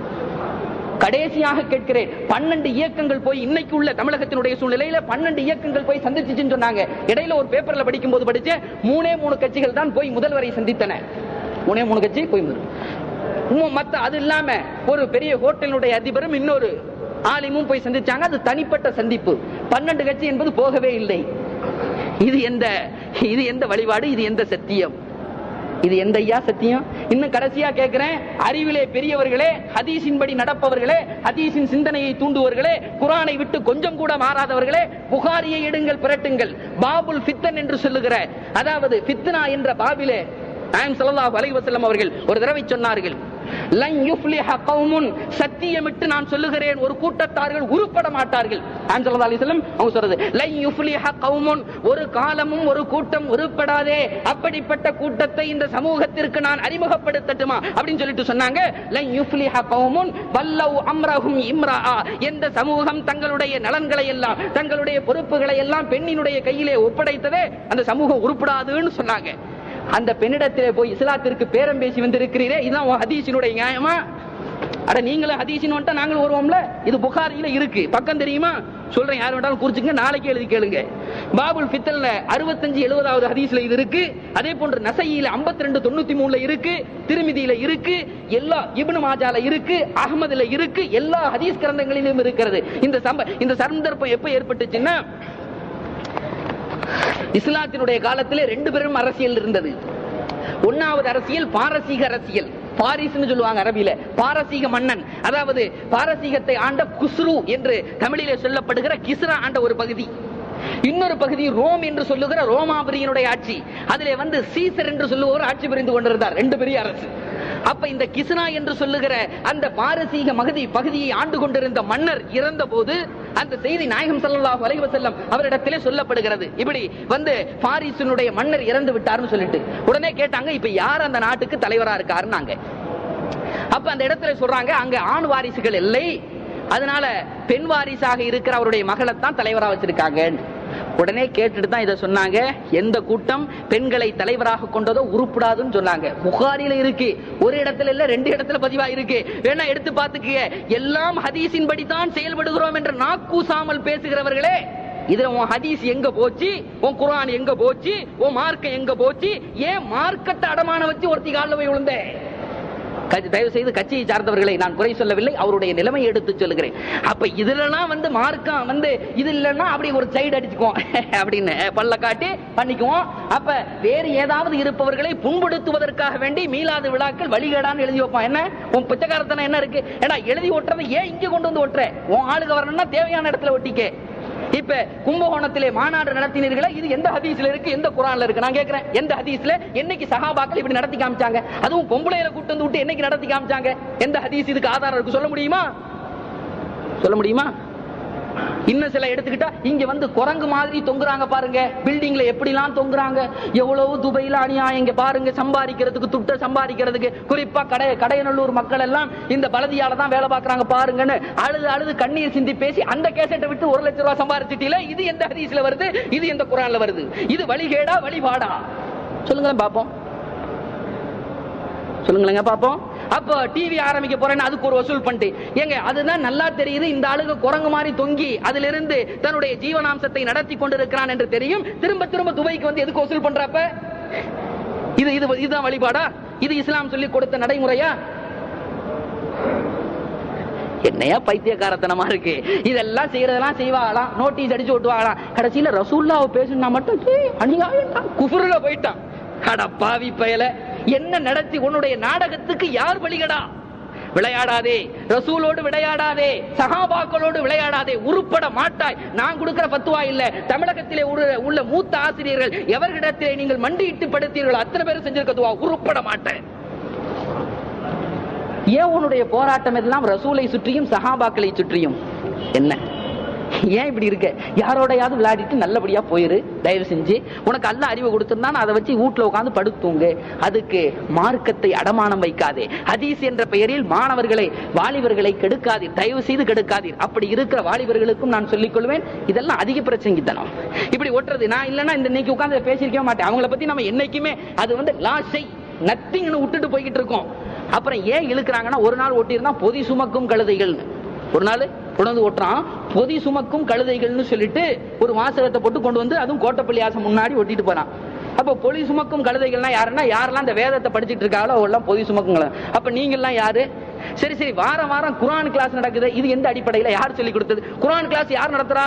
கடைசியாக கேட்கிறேன் பன்னெண்டு இயக்கங்கள் போய் இன்னைக்கு உள்ள தமிழகத்தினுடைய சூழ்நிலையில பன்னெண்டு இயக்கங்கள் போய் சந்திச்சுன்னு சொன்னாங்க இடையில ஒரு பேப்பர்ல படிக்கும் போது படிச்ச மூணே மூணு கட்சிகள் தான் போய் முதல்வரை சந்தித்தன மூணே மூணு கட்சி போய் முதல் இன்னும் மத்த அது இல்லாம ஒரு பெரிய ஹோட்டலினுடைய அதிபரும் இன்னொரு ஆலிமும் போய் சந்திச்சாங்க அது தனிப்பட்ட சந்திப்பு பன்னெண்டு கட்சி என்பது போகவே இல்லை இது எந்த இது எந்த வழிபாடு இது எந்த சத்தியம் இது எந்த ஐயா சத்தியம் இன்னும் கடைசியா கேட்கிறேன் அறிவிலே பெரியவர்களே ஹதீஸின்படி நடப்பவர்களே ஹதீஸின் சிந்தனையை தூண்டுவர்களே குரானை விட்டு கொஞ்சம் கூட மாறாதவர்களே புகாரியை எடுங்கள் பிரட்டுங்கள் பாபுல் ஃபித்தன் என்று சொல்லுகிற அதாவது ஃபித்னா என்ற பாபிலே நாயம் ஸல்லல்லாஹு அலைஹி வஸல்லம் அவர்கள் ஒரு தடவை சொன்னார்கள் லன் யுஃப்லிஹ கௌமுன் சத்தியமிட்டு நான் சொல்லுகிறேன் ஒரு கூட்டத்தார்கள் உருப்பட மாட்டார்கள் நாயம் ஸல்லல்லாஹு அலைஹி வஸல்லம் அவங்க சொல்றது லன் யுஃப்லிஹ கௌமுன் ஒரு காலமும் ஒரு கூட்டம் உருப்படாதே அப்படிப்பட்ட கூட்டத்தை இந்த சமூகத்திற்கு நான் அறிமுகப்படுத்தட்டுமா அப்படின்னு சொல்லிட்டு சொன்னாங்க லன் யுஃப்லிஹ கௌமுன் வல்லவ் அம்ரஹும் இம்ரா எந்த சமூகம் தங்களுடைய நலன்களை எல்லாம் தங்களுடைய பொறுப்புகளை எல்லாம் பெண்ணினுடைய கையிலே ஒப்படைத்ததே அந்த சமூகம் உருப்படாதுன்னு சொன்னாங்க அந்த பெண்ணிடத்திலே போய் இஸ்லாத்திற்கு பேரம் பேசி வந்திருக்கிறீரே இதுதான் உன் ஹதீஸினுடைய நியாயமா அட நீங்களும் ஹதீஸின் வந்துட்டா நாங்களும் வருவோம்ல இது புகாரியில இருக்கு பக்கம் தெரியுமா சொல்றேன் யார் வேண்டாலும் குறிச்சுங்க நாளைக்கு எழுதி கேளுங்க பாபுல் ஃபித்தல்ல அறுபத்தஞ்சு எழுபதாவது ஹதீஸ்ல இது இருக்கு அதே போன்று நசையில 52 ரெண்டு தொண்ணூத்தி மூணுல இருக்கு திருமிதியில இருக்கு எல்லா இப்னு மாஜால இருக்கு அகமதுல இருக்கு எல்லா ஹதீஸ் கிரந்தங்களிலும் இருக்கிறது இந்த சம்ப இந்த சந்தர்ப்பம் எப்ப ஏற்பட்டுச்சுன்னா இஸ்லாத்தினுடைய காலத்திலே ரெண்டு பேரும் அரசியல் இருந்தது ஒன்னாவது அரசியல் பாரசீக அரசியல் பாரிஸ்னு சொல்லுவாங்க அரபியில பாரசீக மன்னன் அதாவது பாரசீகத்தை ஆண்ட குஸ்ரு என்று தமிழிலே சொல்லப்படுகிற கிஸ்ரா ஆண்ட ஒரு பகுதி இன்னொரு பகுதி ரோம் என்று சொல்லுகிற ரோமாபுரியினுடைய ஆட்சி அதிலே வந்து சீசர் என்று சொல்லுவோர் ஆட்சி புரிந்து கொண்டிருந்தார் ரெண்டு பெரிய அரசு அப்ப இந்த கிஸ்னா என்று சொல்லுகிற அந்த பாரசீக மகதி பகுதியை ஆண்டு கொண்டிருந்த மன்னர் இறந்த போது அந்த செய்தி நாயகம் ஸல்லல்லாஹு அலைஹி வஸல்லம் அவரிடத்திலே சொல்லப்படுகிறது இப்படி வந்து பாரிசினுடைய மன்னர் இறந்து விட்டார்னு சொல்லிட்டு உடனே கேட்டாங்க இப்ப யார் அந்த நாட்டுக்கு தலைவரா இருக்காருன்னாங்க அப்ப அந்த இடத்துல சொல்றாங்க அங்க ஆண் வாரிசுகள் இல்லை அதனால பெண் வாரிசாக இருக்கிற அவருடைய மகளைத்தான் தலைவரா வச்சிருக்காங்க உடனே கேட்டுட்டு தான் இதை சொன்னாங்க எந்த கூட்டம் பெண்களை தலைவராக கொண்டதோ உருப்படாதுன்னு சொன்னாங்க புகாரில இருக்கு ஒரு இடத்துல இல்ல ரெண்டு இடத்துல பதிவா இருக்கு வேணா எடுத்து பாத்துக்க எல்லாம் ஹதீஸின் படி தான் செயல்படுகிறோம் என்று நாக்கூசாமல் பேசுகிறவர்களே இதுல உன் ஹதீஸ் எங்க போச்சு உன் குர்ஆன் எங்க போச்சு உன் மார்க்கம் எங்க போச்சு ஏன் மார்க்கத்தை அடமான வச்சு ஒருத்தி காலில் போய் விழுந்தேன் கட்சி- தயவு செய்து கட்சியை சார்ந்தவர்களை நான் குறை சொல்லவில்லை அவருடைய நிலைமை எடுத்து சொல்லுகிறேன் அப்ப இதுலலாம் வந்து மார்க்கம் வந்து இது இல்லைன்னா அப்படி ஒரு சைடு அடிச்சுக்குவோம் அப்படின்னு பல்ல காட்டி பண்ணிக்குவோம் அப்ப வேறு ஏதாவது இருப்பவர்களை புண்படுத்துவதற்காக வேண்டி மீளாத விழாக்கள் வழிகேடான்னு எழுதி வைப்பான் என்ன உன் பிச்சைக்காரத்தனம் என்ன இருக்கு ஏடா எழுதி ஒட்டுறதை ஏன் இங்க கொண்டு வந்து ஒட்டுற உன் ஆளுக வரணும்னா தேவையான இடத்துல ஒட்டிக்க இப்ப கும்பகோணத்திலே மாநாடு நடத்தினீர்களே இது எந்த ஹதீஸ்ல இருக்கு எந்த குரான்ல இருக்கு நான் கேக்குறேன் எந்த ஹதீஸ்ல என்னைக்கு சஹாபாக்கள் இப்படி நடத்தி காமிச்சாங்க அதுவும் பொம்பளையில கூட்டு வந்து விட்டு என்னைக்கு நடத்தி காமிச்சாங்க எந்த ஹதீஸ் இதுக்கு ஆதாரம் இருக்கு சொல்ல முடியுமா சொல்ல முடியுமா இன்னும் சில எடுத்துக்கிட்டா இங்க வந்து குரங்கு மாதிரி தொங்குறாங்க பாருங்க பில்டிங்ல எப்படிலாம் தொங்குறாங்க எவ்வளவு துபையில அநியாயம் இங்க பாருங்க சம்பாதிக்கிறதுக்கு துட்ட சம்பாதிக்கிறதுக்கு குறிப்பா கடை கடையநல்லூர் மக்கள் எல்லாம் இந்த பலதியால தான் வேலை பார்க்கறாங்க பாருங்கன்னு அழுது அழுது கண்ணீர் சிந்தி பேசி அந்த கேசட்டை விட்டு ஒரு லட்சம் ரூபாய் சம்பாதிச்சிட்டீல இது எந்த ஹதீஸ்ல வருது இது எந்த குரான்ல வருது இது வழிகேடா வழிபாடா சொல்லுங்களேன் பாப்போம் சொல்லுங்களேங்க பாப்போம் அப்போ டிவி ஆரம்பிக்க போறேன்னு அதுக்கு ஒரு வசூல் பண்ணிட்டு ஏங்க அதுதான் நல்லா தெரியுது இந்த ஆளுங்க குரங்கு மாதிரி தொங்கி அதிலிருந்து தன்னுடைய ஜீவனாம்சத்தை நடத்தி கொண்டிருக்கிறான் என்று தெரியும் திரும்ப திரும்ப துபாய்க்கு வந்து எதுக்கு வசூல் பண்றப்ப இது இது இதுதான் வழிபாடா இது இஸ்லாம் சொல்லி கொடுத்த நடைமுறையா என்னையா பைத்தியக்காரத்தனமா இருக்கு இதெல்லாம் செய்யறதெல்லாம் செய்வாங்களாம் நோட்டீஸ் அடிச்சு ஓட்டுவாங்களாம் கடைசியில ரசூல்லாவை பேசுனா மட்டும் சீ, அநியாயம் தான். குஃபுருல போயிட்டான் அட பாவி பயல என்ன நடத்தி உன்னுடைய நாடகத்துக்கு யார் பலிகடா விளையாடாதே ரசூலோடு விளையாடாதே சஹாபாக்களோடு விளையாடாதே உருப்பட மாட்டாய் நான் கொடுக்கிற பத்துவா இல்ல தமிழகத்திலே உள்ள- உள்ள மூத்த ஆசிரியர்கள் எவர்களிடத்திலே நீங்கள் மண்டியிட்டு படுத்தீர்கள் அத்தனை பேரும் செஞ்சிருக்கதுவா உருப்பட மாட்டேன் ஏன் உன்னுடைய போராட்டம் எல்லாம் ரசூலை சுற்றியும் சஹாபாக்களை சுற்றியும் என்ன ஏன் இப்படி இருக்க யாரோடையாவது விளையாடிட்டு நல்லபடியா போயிரு தயவு செஞ்சு உனக்கு அல்ல அறிவு கொடுத்திருந்தா அதை வச்சு வீட்டுல உட்கார்ந்து படுத்துங்க அதுக்கு மார்க்கத்தை அடமானம் வைக்காதே ஹதீஸ் என்ற பெயரில் மாணவர்களை வாலிபர்களை கெடுக்காதீர் தயவு செய்து கெடுக்காதீர் அப்படி இருக்கிற வாலிபர்களுக்கும் நான் சொல்லிக் கொள்வேன் இதெல்லாம் அதிக பிரச்சனைக்குத்தனம் இப்படி ஒட்டுறது நான் இல்லைன்னா இந்த இன்னைக்கு உட்கார்ந்து பேசியிருக்கவே மாட்டேன் அவங்கள பத்தி நம்ம என்னைக்குமே அது வந்து லாஸை நத்திங்னு விட்டுட்டு போய்கிட்டு இருக்கோம் அப்புறம் ஏன் இழுக்கிறாங்கன்னா ஒரு நாள் ஒட்டியிருந்தா பொதி சுமக்கும் கழுதைகள்னு ஒரு நாள் கொண்டு ஓட்டுறான் பொதி சுமக்கும் கழுதைகள்னு சொல்லிட்டு ஒரு வாசகத்தை போட்டு கொண்டு வந்து அதுவும் கோட்டப்பள்ளி ஆசை முன்னாடி ஒட்டிட்டு போறான் அப்ப பொதி சுமக்கும் கழுதைகள்னா யாருன்னா யாரெல்லாம் இந்த வேதத்தை படிச்சிட்டு இருக்காங்களோ அவெல்லாம் பொதி சுமக்கும் கழுதை அப்ப நீங்க எல்லாம் யாரு சரி சரி வாரம் வாரம் குரான் கிளாஸ் நடக்குது இது எந்த அடிப்படையில யார் சொல்லி கொடுத்தது குரான் கிளாஸ் யார் நடத்துறா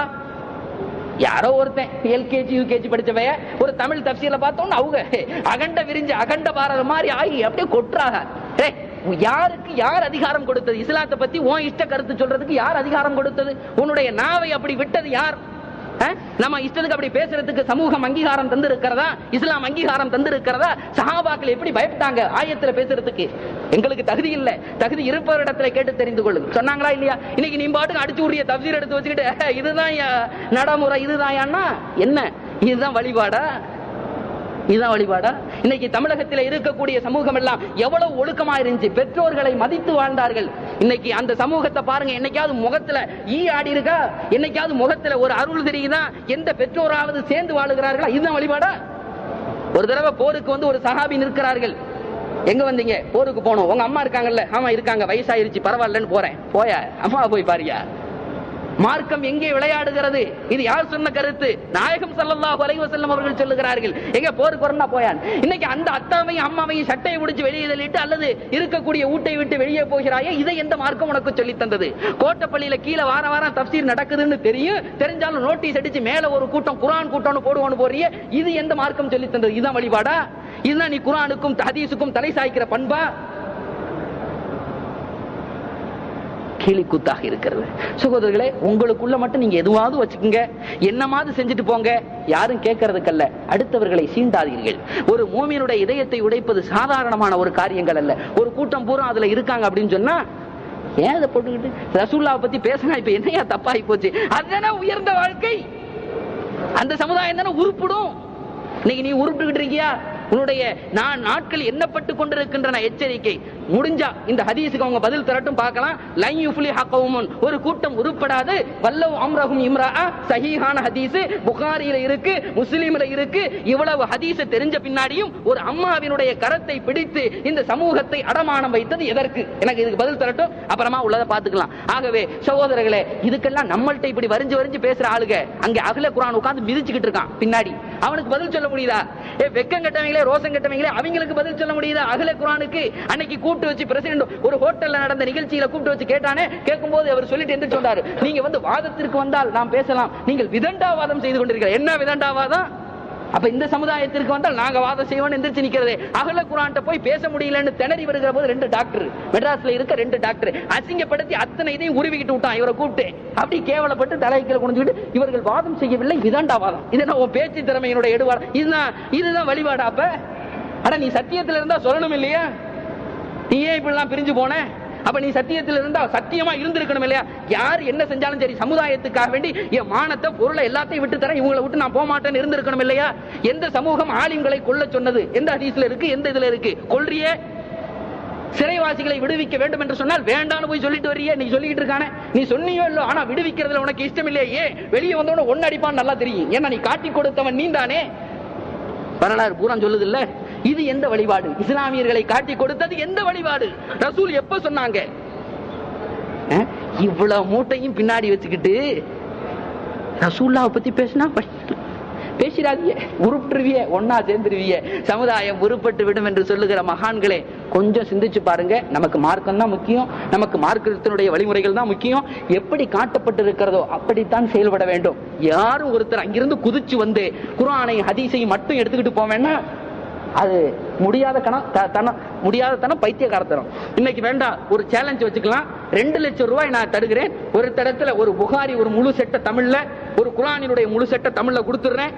யாரோ ஒருத்தன் எல்கேஜி யூகேஜி படிச்சவைய ஒரு தமிழ் தப்சீல பார்த்தோம்னு அவங்க அகண்ட விரிஞ்சு அகண்ட பாரத மாதிரி ஆகி அப்படியே கொட்டுறாங்க ஏய், யாருக்கு யார் அதிகாரம் கொடுத்தது இஸ்லாத்தை பத்தி உன் இஷ்ட கருத்து சொல்றதுக்கு யார் அதிகாரம் கொடுத்தது உன்னுடைய நாவை அப்படி விட்டது யார் அஹ்? நம்ம இஷ்டத்துக்கு அப்படி பேசுறதுக்கு சமூகம் அங்கீகாரம் தந்து இருக்கிறதா இஸ்லாம் அங்கீகாரம் தந்து இருக்கிறதா சஹாபாக்கள் எப்படி பயப்பட்டாங்க ஆயத்துல பேசுறதுக்கு எங்களுக்கு தகுதி இல்ல தகுதி இருப்பவரிடத்துல கேட்டு தெரிந்து கொள்ளுங்க சொன்னாங்களா இல்லையா இன்னைக்கு நீ பாட்டுக்கு அடிச்சு உரிய தப்சீர் எடுத்து வச்சுக்கிட்டு "அஹ், இதுதான் யா நடைமுறை இதுதான் என்ன இதுதான் வழிபாடா இதுதான் வழிபாடா இன்னைக்கு தமிழகத்தில் இருக்கக்கூடிய சமூகம் எல்லாம் எவ்வளவு ஒழுக்கமா இருந்துச்சு பெற்றோர்களை மதித்து வாழ்ந்தார்கள் இன்னைக்கு அந்த சமூகத்தை பாருங்க என்னைக்காவது முகத்துல ஈ ஆடி இருக்கா என்னைக்காவது முகத்துல ஒரு அருள் தெரியுதா எந்த பெற்றோராவது சேர்ந்து வாழுகிறார்களா இதுதான் வழிபாடா ஒரு தடவை போருக்கு வந்து ஒரு சஹாபி நிற்கிறார்கள் எங்க வந்தீங்க போருக்கு போனோம் உங்க அம்மா இருக்காங்கல்ல ஆமா இருக்காங்க வயசாயிருச்சு பரவாயில்லன்னு போறேன் போயா அம்மா போய் பாரியா மார்க்கம் எங்கே விளையாடுகிறது இது யார் சொன்ன கருத்து நாயகம் ஸல்லல்லாஹு அலைஹி வஸல்லம் அவர்கள் சொல்லுகிறார்கள் எங்க போருக்கு வரனா போயான் இன்னைக்கு அந்த அத்தாவையும் அம்மாவையும் சட்டையை முடிச்சு வெளியே தள்ளிட்டு அல்லது இருக்கக்கூடிய ஊட்டை விட்டு வெளியே போகிறாயே இதை எந்த மார்க்கம் உனக்கு சொல்லி தந்தது கோட்டப்பள்ளியில கீழே வார வாரம் தப்சீர் நடக்குதுன்னு தெரியும் தெரிஞ்சாலும் நோட்டீஸ் அடிச்சு மேல ஒரு கூட்டம் குரான் கூட்டம்னு போடுவோன்னு போறியே இது எந்த மார்க்கம் சொல்லி தந்தது இதுதான் வழிபாடா இதுதான் நீ குரானுக்கும் ஹதீஸுக்கும் தலை சாய்க்கிற பண்பா கேலிக்கூத்தாக இருக்கிறது சகோதரர்களே உங்களுக்குள்ள மட்டும் நீங்க எதுவாவது வச்சுக்கோங்க என்னமாவது செஞ்சுட்டு போங்க யாரும் கேட்கறதுக்கல்ல அடுத்தவர்களை சீண்டாதீர்கள் ஒரு மூமியனுடைய இதயத்தை உடைப்பது சாதாரணமான ஒரு காரியங்கள் அல்ல ஒரு கூட்டம் பூரா அதுல இருக்காங்க அப்படின்னு சொன்னா ஏன் அதை போட்டுக்கிட்டு ரசூல்லாவை பத்தி பேசினா இப்ப என்னையா தப்பாகி போச்சு அதுதானே உயர்ந்த வாழ்க்கை அந்த சமுதாயம் தானே உருப்பிடும் இன்னைக்கு நீ உருப்பிட்டுக்கிட்டு இருக்கியா உன்னுடைய நான் நாட்கள் எண்ணப்பட்டு கொண்டிருக்கின்றன எச்சரிக்கை முடிஞ்சா இந்த ஹதீஸுக்கு அவங்க பதில் தரட்டும் பார்க்கலாம் லைன் யுஃப்லி ஹக்கவுமுன் ஒரு கூட்டம் உருப்படாது வல்லவ் அம்ரஹும் இம்ரா சஹீஹான ஹதீஸ் புகாரியில இருக்கு முஸ்லீம்ல இருக்கு இவ்வளவு ஹதீஸ் தெரிஞ்ச பின்னாடியும் ஒரு அம்மாவினுடைய கரத்தை பிடித்து இந்த சமூகத்தை அடமானம் வைத்தது எதற்கு எனக்கு இதுக்கு பதில் தரட்டும் அப்புறமா உள்ளதை பார்த்துக்கலாம் ஆகவே சகோதரர்களே இதுக்கெல்லாம் நம்மள்ட்ட இப்படி வரிஞ்சு வரிஞ்சு பேசுற ஆளுங்க அங்க அகல குரான் உட்கார்ந்து மிதிச்சுக்கிட்டு இருக்கான் பின்னாடி அவனுக்கு பதில் சொல்ல முடியுதா ஏ வெக்கம் கட்டவங்களே ரோசம் கட்டவங்களே அவங்களுக்கு பதில் சொல்ல முடியுதா அகல குரானுக்கு அன்னைக்கு கூப்பிட்டு வச்சு பிரசிடண்ட் ஒரு ஹோட்டல்ல நடந்த நிகழ்ச்சியில கூப்பிட்டு வச்சு கேட்டானே கேட்கும்போது அவர் சொல்லிட்டு எந்திரிச்சு சொன்னாரு நீங்க வந்து வாதத்திற்கு வந்தால் நாம் பேசலாம் நீங்கள் விதண்டாவாதம் செய்து கொண்டிருக்கிறீர்கள் என்ன விதண்டாவாதம் அப்ப இந்த சமுதாயத்திற்கு வந்தால் நாங்க வாதம் செய்வோம் எந்திரிச்சு நிக்கிறது அகல குரான்ட்ட போய் பேச முடியலன்னு திணறி வருகிற போது ரெண்டு டாக்டர் மெட்ராஸ்ல இருக்க ரெண்டு டாக்டர் அசிங்கப்படுத்தி அத்தனை இதையும் உருவிக்கிட்டு விட்டான் இவரை கூப்பிட்டு அப்படி கேவலப்பட்டு தலைக்கீழ குனிஞ்சுக்கிட்டு இவர்கள் வாதம் செய்யவில்லை இதாண்டா வாதம் இது என்ன உன் பேச்சு திறமையினுடைய எடுவாடு இதுதான் இதுதான் வழிபாடா அப்ப அட நீ சத்தியத்துல இருந்தா சொல்லணும் இல்லையா நீ ஏன் இப்படிலாம் பிரிஞ்சு போன அப்ப நீ சத்தியத்தில் இருந்தா சத்தியமா இருந்திருக்கணும் இல்லையா யார் என்ன செஞ்சாலும் சரி சமுதாயத்துக்காக வேண்டி என் மானத்தை பொருளை எல்லாத்தையும் விட்டு தரேன் இவங்களை விட்டு நான் போக மாட்டேன்னு இருந்திருக்கணும் இல்லையா எந்த சமூகம் ஆலிம்களை கொல்ல சொன்னது எந்த ஹதீஸ்ல இருக்கு எந்த இதுல இருக்கு கொல்றியே சிறைவாசிகளை விடுவிக்க வேண்டும் என்று சொன்னால் வேண்டாம்னு போய் சொல்லிட்டு வர்றியே நீ சொல்லிட்டு இருக்கானே நீ சொன்னியோ இல்லோ ஆனா விடுவிக்கிறதுல உனக்கு இஷ்டம் இல்லையே வெளியே வந்தவன ஒன்னு அடிப்பான்னு நல்லா தெரியும் ஏன்னா நீ காட்டி கொடுத்தவன் நீந்தானே வரலாறு பூரா சொல்லுது இல்ல இது எந்த வழிபாடு இஸ்லாமியர்களை காட்டி கொடுத்தது எந்த வழிபாடு ரசூல் எப்ப சொன்னாங்க அஹ், இவ்வளவு மூட்டையும் பின்னாடி வச்சுக்கிட்டு ரசூல்லாவை பத்தி பேசினா பேசிடாதீங்க உருப்பிட்டுருவிய ஒன்னா சேர்ந்துருவிய சமுதாயம் உருப்பட்டு விடும் என்று சொல்லுகிற மகான்களே கொஞ்சம் சிந்திச்சு பாருங்க நமக்கு மார்க்கம் தான் முக்கியம் நமக்கு மார்க்கத்தினுடைய வழிமுறைகள் தான் முக்கியம் எப்படி காட்டப்பட்டு இருக்கிறதோ அப்படித்தான் செயல்பட வேண்டும் யாரும் ஒருத்தர் அங்கிருந்து குதிச்சு வந்து குரானை ஹதீஸையும் மட்டும் எடுத்துக்கிட்டு போவேன்னா அது முடியாத கணம் த- தனம் முடியாத தனம் பைத்தியக்காரத்தனம் இன்னைக்கு வேண்டாம் ஒரு சேலஞ்ச் வச்சுக்கலாம் ரெண்டு லட்சம் ரூபாய் நான் தருகிறேன் ஒரு தடத்துல ஒரு புகாரி ஒரு முழு செட்ட தமிழ்ல ஒரு குரானினுடைய முழு செட்ட தமிழ்ல கொடுத்துடுறேன்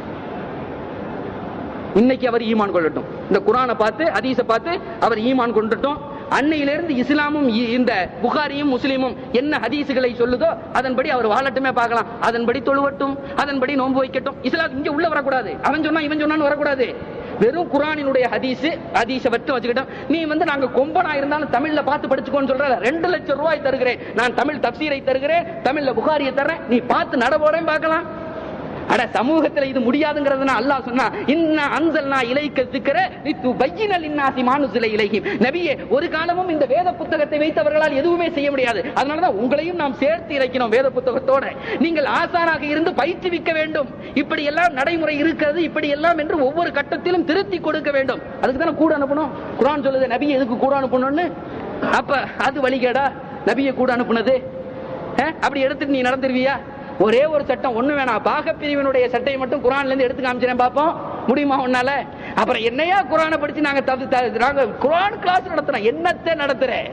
இன்னைக்கு அவர் ஈமான் கொள்ளட்டும் இந்த குரானை பார்த்து ஹதீஸை பார்த்து அவர் ஈமான் கொண்டுட்டோம் அன்னையிலிருந்து இஸ்லாமும் இ- இந்த புகாரியும் முஸ்லீமும் என்ன ஹதீஸுகளை சொல்லுதோ அதன்படி அவர் வாழட்டுமே பார்க்கலாம் அதன்படி தொழுவட்டும் அதன்படி நோன்பு வைக்கட்டும் இஸ்லாம் இங்க உள்ள வரக்கூடாது அவன் சொன்னா இவன் சொன்னான்னு வரக்கூடாது வெறும் குரானினுடைய ஹதீஸ் ஹதீஸை வச்சு வச்சுக்கிட்டோம் நீ வந்து நாங்க கொம்பனா இருந்தாலும் தமிழ்ல பார்த்து படிச்சுக்கோன்னு சொல்ற ரெண்டு லட்சம் ரூபாய் தருகிறேன் நான் தமிழ் தப்சீரை தருகிறேன் தமிழ்ல புகாரியை தர்றேன் நீ பார்த்து நடபோறேன் பார்க்கலாம் அட சமூகத்துல இது முடியாதுங்கிறதுனா அல்லாஹ் சொன்னா இன்ன அன்சல்னா இலைக்க திக்கிற நித்து பையினல் இன்னாசி மானுசில இலைஹிம் நபியே ஒரு காலமும் இந்த வேத புத்தகத்தை வைத்து அவர்களால் எதுவுமே செய்ய முடியாது அதனாலதான் உங்களையும் நாம் சேர்த்து இறைக்கணும் வேத புத்தகத்தோட நீங்கள் ஆசானாக இருந்து பயிற்றுவிக்க வேண்டும் இப்படி எல்லாம் நடைமுறை இருக்கிறது இப்படி எல்லாம் என்று ஒவ்வொரு கட்டத்திலும் திருத்தி கொடுக்க வேண்டும் அதுக்கு தானே கூட அனுப்பணும் குரான் சொல்லுது நபியை எதுக்கு கூட அனுப்பணும்னு அப்ப அது வழிகேடா நபியை கூட அனுப்புனது அஹ், அப்படி எடுத்துட்டு நீ நடந்துருவியா ஒரே ஒரு சட்டம் ஒண்ணு வேணாம் பாக பிரிவினுடைய சட்டையை மட்டும் குரான்ல இருந்து எடுத்து காமிச்சிடேன் பாப்போம் முடியுமா உன்னால அப்புறம் என்னையா குரானை படிச்சு நாங்க தப்பு த- நாங்க குரான் கிளாஸ் நடத்துறோம் என்னத்தை நடத்துறேன்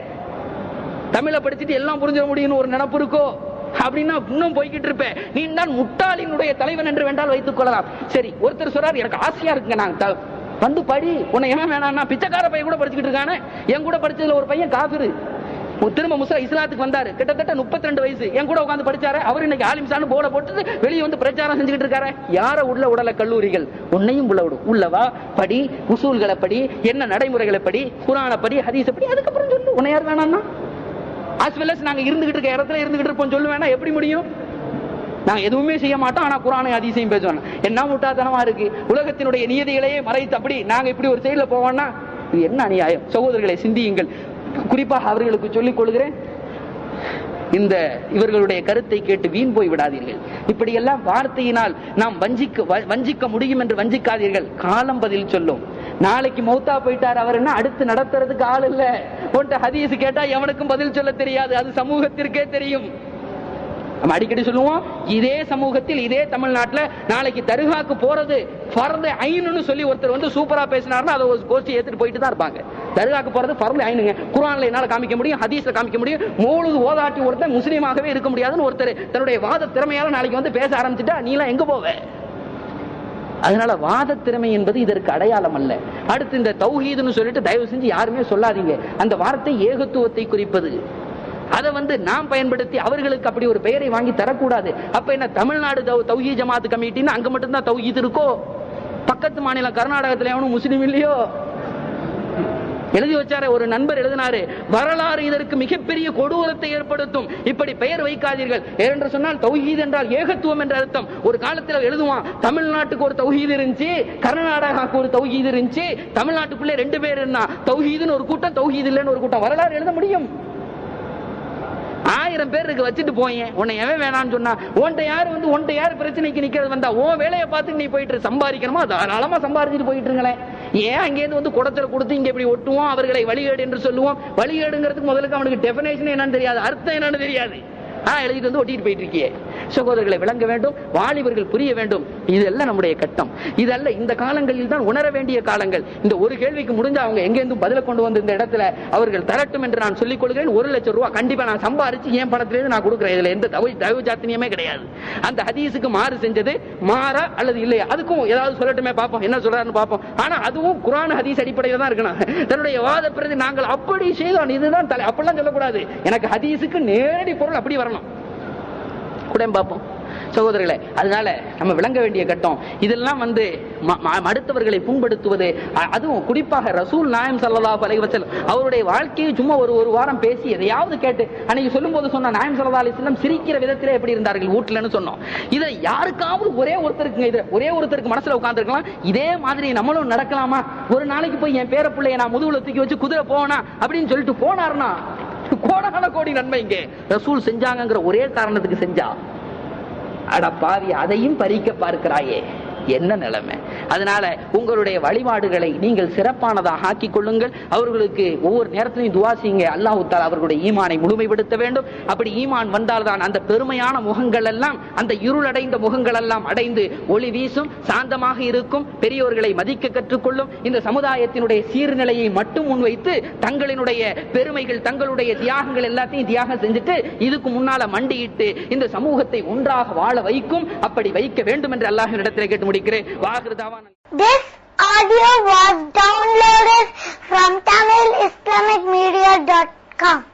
தமிழை படிச்சுட்டு எல்லாம் புரிஞ்சிட முடியும்னு ஒரு நினப்பு இருக்கோ அப்படின்னா இன்னும் போய்கிட்டு இருப்பேன் நீ தான் முட்டாளினுடைய தலைவன் என்று வேண்டால் வைத்துக் கொள்ளலாம் சரி ஒருத்தர் சொல்றாரு எனக்கு ஆசையா இருக்குங்க நான் த- வந்து படி உன்னை ஏன் வேணாம்னா பிச்சைக்கார பையன் கூட படிச்சுக்கிட்டு இருக்கானே என் கூட படிச்சதுல ஒரு பையன் காபிரு திரும்ப முஸ்லா இஸ்லாத்துக்கு வந்தாரு கிட்டத்தட்ட 32 வயசு என் கூட உட்கார்ந்து படிச்சாரு அவர் இன்னைக்கு ஆலிம்சான்னு போட போட்டு வெளியே வந்து பிரச்சாரம் செஞ்சுக்கிட்டு இருக்காரு யார உள்ள உடல கல்லூரிகள் உன்னையும் உள்ள விடும் உள்ளவா படி உசூல்களை படி என்ன நடைமுறைகளை படி குரானை படி ஹதீஸை படி அதுக்கப்புறம் சொல்லு உன்னை யார் வேணாம்னா as well as நாங்க இருந்துகிட்டு இருக்க இடத்துல இருந்துகிட்டு இருப்போம் சொல்ல வேணா எப்படி முடியும் நாங்க எதுவுமே செய்ய மாட்டோம் ஆனா குரானை அதிசயம் பேசுவோம் என்ன முட்டாத்தனமா இருக்கு உலகத்தினுடைய நியதிகளையே மறைத்து அப்படி நாங்க இப்படி ஒரு சைடுல போவோம்னா இது என்ன அநியாயம் சகோதரர்களை சிந்தியுங்கள் குறிப்பாக அவர்களுக்கு சொல்லிக் கொள்கிறேன் இந்த இவர்களுடைய கருத்தை கேட்டு வீண் போய் விடாதீர்கள் இப்படியெல்லாம் வார்த்தையினால் நாம் வஞ்சிக்க வ- வஞ்சிக்க முடியும் என்று வஞ்சிக்காதீர்கள் காலம் பதில் சொல்லும் நாளைக்கு மௌத்தா போயிட்டார் அவர் என்ன அடுத்து நடத்துறதுக்கு ஆள் இல்ல உன்ட்ட ஹதீஸ் கேட்டா எவனுக்கும் பதில் சொல்ல தெரியாது அது சமூகத்திற்கே தெரியும் நம்ம அடிக்கடி சொல்லுவோம் இதே சமூகத்தில் இதே தமிழ்நாட்டுல நாளைக்கு தர்காக்கு போறது ஃபர்து ஐனுன்னு சொல்லி ஒருத்தர் வந்து சூப்பரா பேசினாருன்னா அதை ஒரு கோஷ்டி ஏத்துட்டு போயிட்டு தான் இருப்பாங்க தர்காக்கு போறது ஃபர்து ஐனுங்க குர்ஆன்ல என்னால காமிக்க முடியும் ஹதீஸ்ல காமிக்க முடியும் மௌலுது ஓதாட்டி ஒருத்தர் முஸ்லீமாகவே இருக்க முடியாதுன்னு ஒருத்தர் தன்னுடைய வாத திறமையால நாளைக்கு வந்து பேச ஆரம்பிச்சுட்டா நீ எல்லாம் எங்க போவ அதனால வாத திறமை என்பது இதற்கு அடையாளம் அல்ல அடுத்து இந்த தௌஹீதுன்னு சொல்லிட்டு தயவு செஞ்சு யாருமே சொல்லாதீங்க அந்த வார்த்தை ஏகத்துவத்தை குறிப்பது அதை வந்து நாம் பயன்படுத்தி அவர்களுக்கு அப்படி ஒரு பெயரை வாங்கி தரக்கூடாது அப்ப என்ன தமிழ்நாடு தௌ- தௌஹீத் ஜமாத் கமிட்டின்னு அங்க மட்டும்தான் தௌஹீத் இருக்கோ பக்கத்து மாநிலம் கர்நாடகத்துல எவனும் முஸ்லீம் இல்லையோ எழுதி வச்சாரு ஒரு நண்பர் எழுதினாரு வரலாறு இதற்கு மிகப்பெரிய கொடூரத்தை ஏற்படுத்தும் இப்படி பெயர் வைக்காதீர்கள் ஏனென்று சொன்னால் தௌஹீத் என்றால் ஏகத்துவம் என்ற அர்த்தம் ஒரு காலத்துல எழுதுவான் தமிழ்நாட்டுக்கு ஒரு தௌஹீத் இருந்துச்சு கர்நாடகாவுக்கு ஒரு தௌஹீத் இருந்துச்சு தமிழ்நாட்டுக்குள்ளே ரெண்டு பேர் இருந்தா தௌஹீதுன்னு ஒரு கூட்டம் தௌஹீத் இல்லைன்னு ஒரு கூட்டம் வரலாறு எழுத முடியும் ஆயிரம் பேர் இருக்கு வச்சுட்டு போயேன் உன்னை எவன் வேணாம்னு சொன்னா உன்ட்ட யாரு வந்து உன்ட்ட யாரு பிரச்சனைக்கு நிக்கிறது வந்தா உன் வேலையை பார்த்து நீ போயிட்டு இரு. சம்பாதிக்கணுமா தாராளமா சம்பாதிச்சுட்டு போயிட்டு இருங்களேன் ஏன் அங்கேருந்து வந்து குடத்துல கொடுத்து இங்க இப்படி ஒட்டுவோம் அவர்களை வழிகேடு என்று சொல்லுவோம் வழிகேடுங்கிறதுக்கு முதலுக்கு அவனுக்கு டெபினேஷன் என்னன்னு தெரியாது அர்த்தம் என்னன்னு தெரியாது ஆ எழுதிட்டு வந்து ஒட்டிட்டு போயிட்டு இருக்கியே சகோதரர்களை விளங்க வேண்டும் வாலிபர்கள் புரிய வேண்டும் இதெல்லாம் நம்முடைய கட்டம் இதல்ல இந்த காலங்களில் தான் உணர வேண்டிய காலங்கள் இந்த ஒரு கேள்விக்கு முடிஞ்சா அவங்க எங்கேருந்து பதில கொண்டு வந்து இந்த இடத்துல அவர்கள் தரட்டும் என்று நான் சொல்லிக் கொள்கிறேன் ஒரு லட்சம் ரூபாய் கண்டிப்பா நான் சம்பாரிச்சு என் பணத்திலிருந்து நான் கொடுக்குறேன் இதுல எந்த தவி தயவு ஜாத்தியமே கிடையாது அந்த ஹதீஸுக்கு மாறு செஞ்சது மாறா அல்லது இல்லையா அதுக்கும் ஏதாவது சொல்லட்டுமே பார்ப்போம் என்ன சொல்றாருன்னு பார்ப்போம் ஆனா அதுவும் குரான் ஹதீஸ் அடிப்படையில் தான் இருக்கணும் தன்னுடைய வாத பிரதி நாங்கள் அப்படி செய்தோம் இதுதான் தலை அப்படிலாம் சொல்லக்கூடாது எனக்கு ஹதீஸுக்கு நேரடி பொருள் அப்படி வரணும் கூட பார்ப்போம் சகோதரர்களே அதனால நம்ம விளங்க வேண்டிய கட்டம் இதெல்லாம் வந்து ம- ம- அடுத்தவர்களை புண்படுத்துவது அ- அதுவும் குறிப்பாக ரசூல் நாயம் ஸல்லல்லாஹு அலைஹி வஸல்லம் அவருடைய வாழ்க்கையை சும்மா ஒரு ஒரு வாரம் பேசி எதையாவது கேட்டு அன்னைக்கு சொல்லும்போது சொன்ன நாயம் ஸல்லல்லாஹு அலைஹி வஸல்லம் சிரிக்கிற விதத்திலே எப்படி இருந்தார்கள் வீட்டுலன்னு சொன்னோம் இதை யாருக்காவது ஒரே ஒருத்தருக்கு இது ஒரே ஒருத்தருக்கு மனசுல உட்கார்ந்துருக்கலாம் இதே மாதிரி நம்மளும் நடக்கலாமா ஒரு நாளைக்கு போய் என் பேர பிள்ளைய நான் முதுகுல தூக்கி வச்சு குதிரை போனா அப்படின்னு சொல்லிட்டு போனார்னா கோடான கோடி நன்மை இங்க ரசூல் செஞ்சாங்கங்கிற ஒரே காரணத்துக்கு செஞ்சா அட பாவி அதையும் பறிக்க பார்க்கிறாயே என்ன நிலைமை அதனால உங்களுடைய வழிபாடுகளை நீங்கள் சிறப்பானதாக ஆக்கிக் கொள்ளுங்கள் அவர்களுக்கு ஒவ்வொரு நேரத்திலையும் துவா செய்யுங்க அல்லாஹு தாலா அவர்களுடைய ஈமானை முழுமைப்படுத்த வேண்டும் அப்படி ஈமான் வந்தால்தான் அந்த பெருமையான முகங்கள் எல்லாம் அந்த இருளடைந்த முகங்கள் எல்லாம் அடைந்து ஒளி வீசும் சாந்தமாக இருக்கும் பெரியோர்களை மதிக்க கற்றுக்கொள்ளும் இந்த சமுதாயத்தினுடைய சீர்நிலையை மட்டும் முன்வைத்து தங்களினுடைய பெருமைகள் தங்களுடைய தியாகங்கள் எல்லாத்தையும் தியாகம் செஞ்சுட்டு இதுக்கு முன்னால மண்டியிட்டு இந்த சமூகத்தை ஒன்றாக வாழ வைக்கும் அப்படி வைக்க வேண்டும் என்று அல்லாஹின் இடத்தில் கேட்டு முடிக்கிறேன் வாகிருதாவான This audio was downloaded from TamilIslamicMedia.com.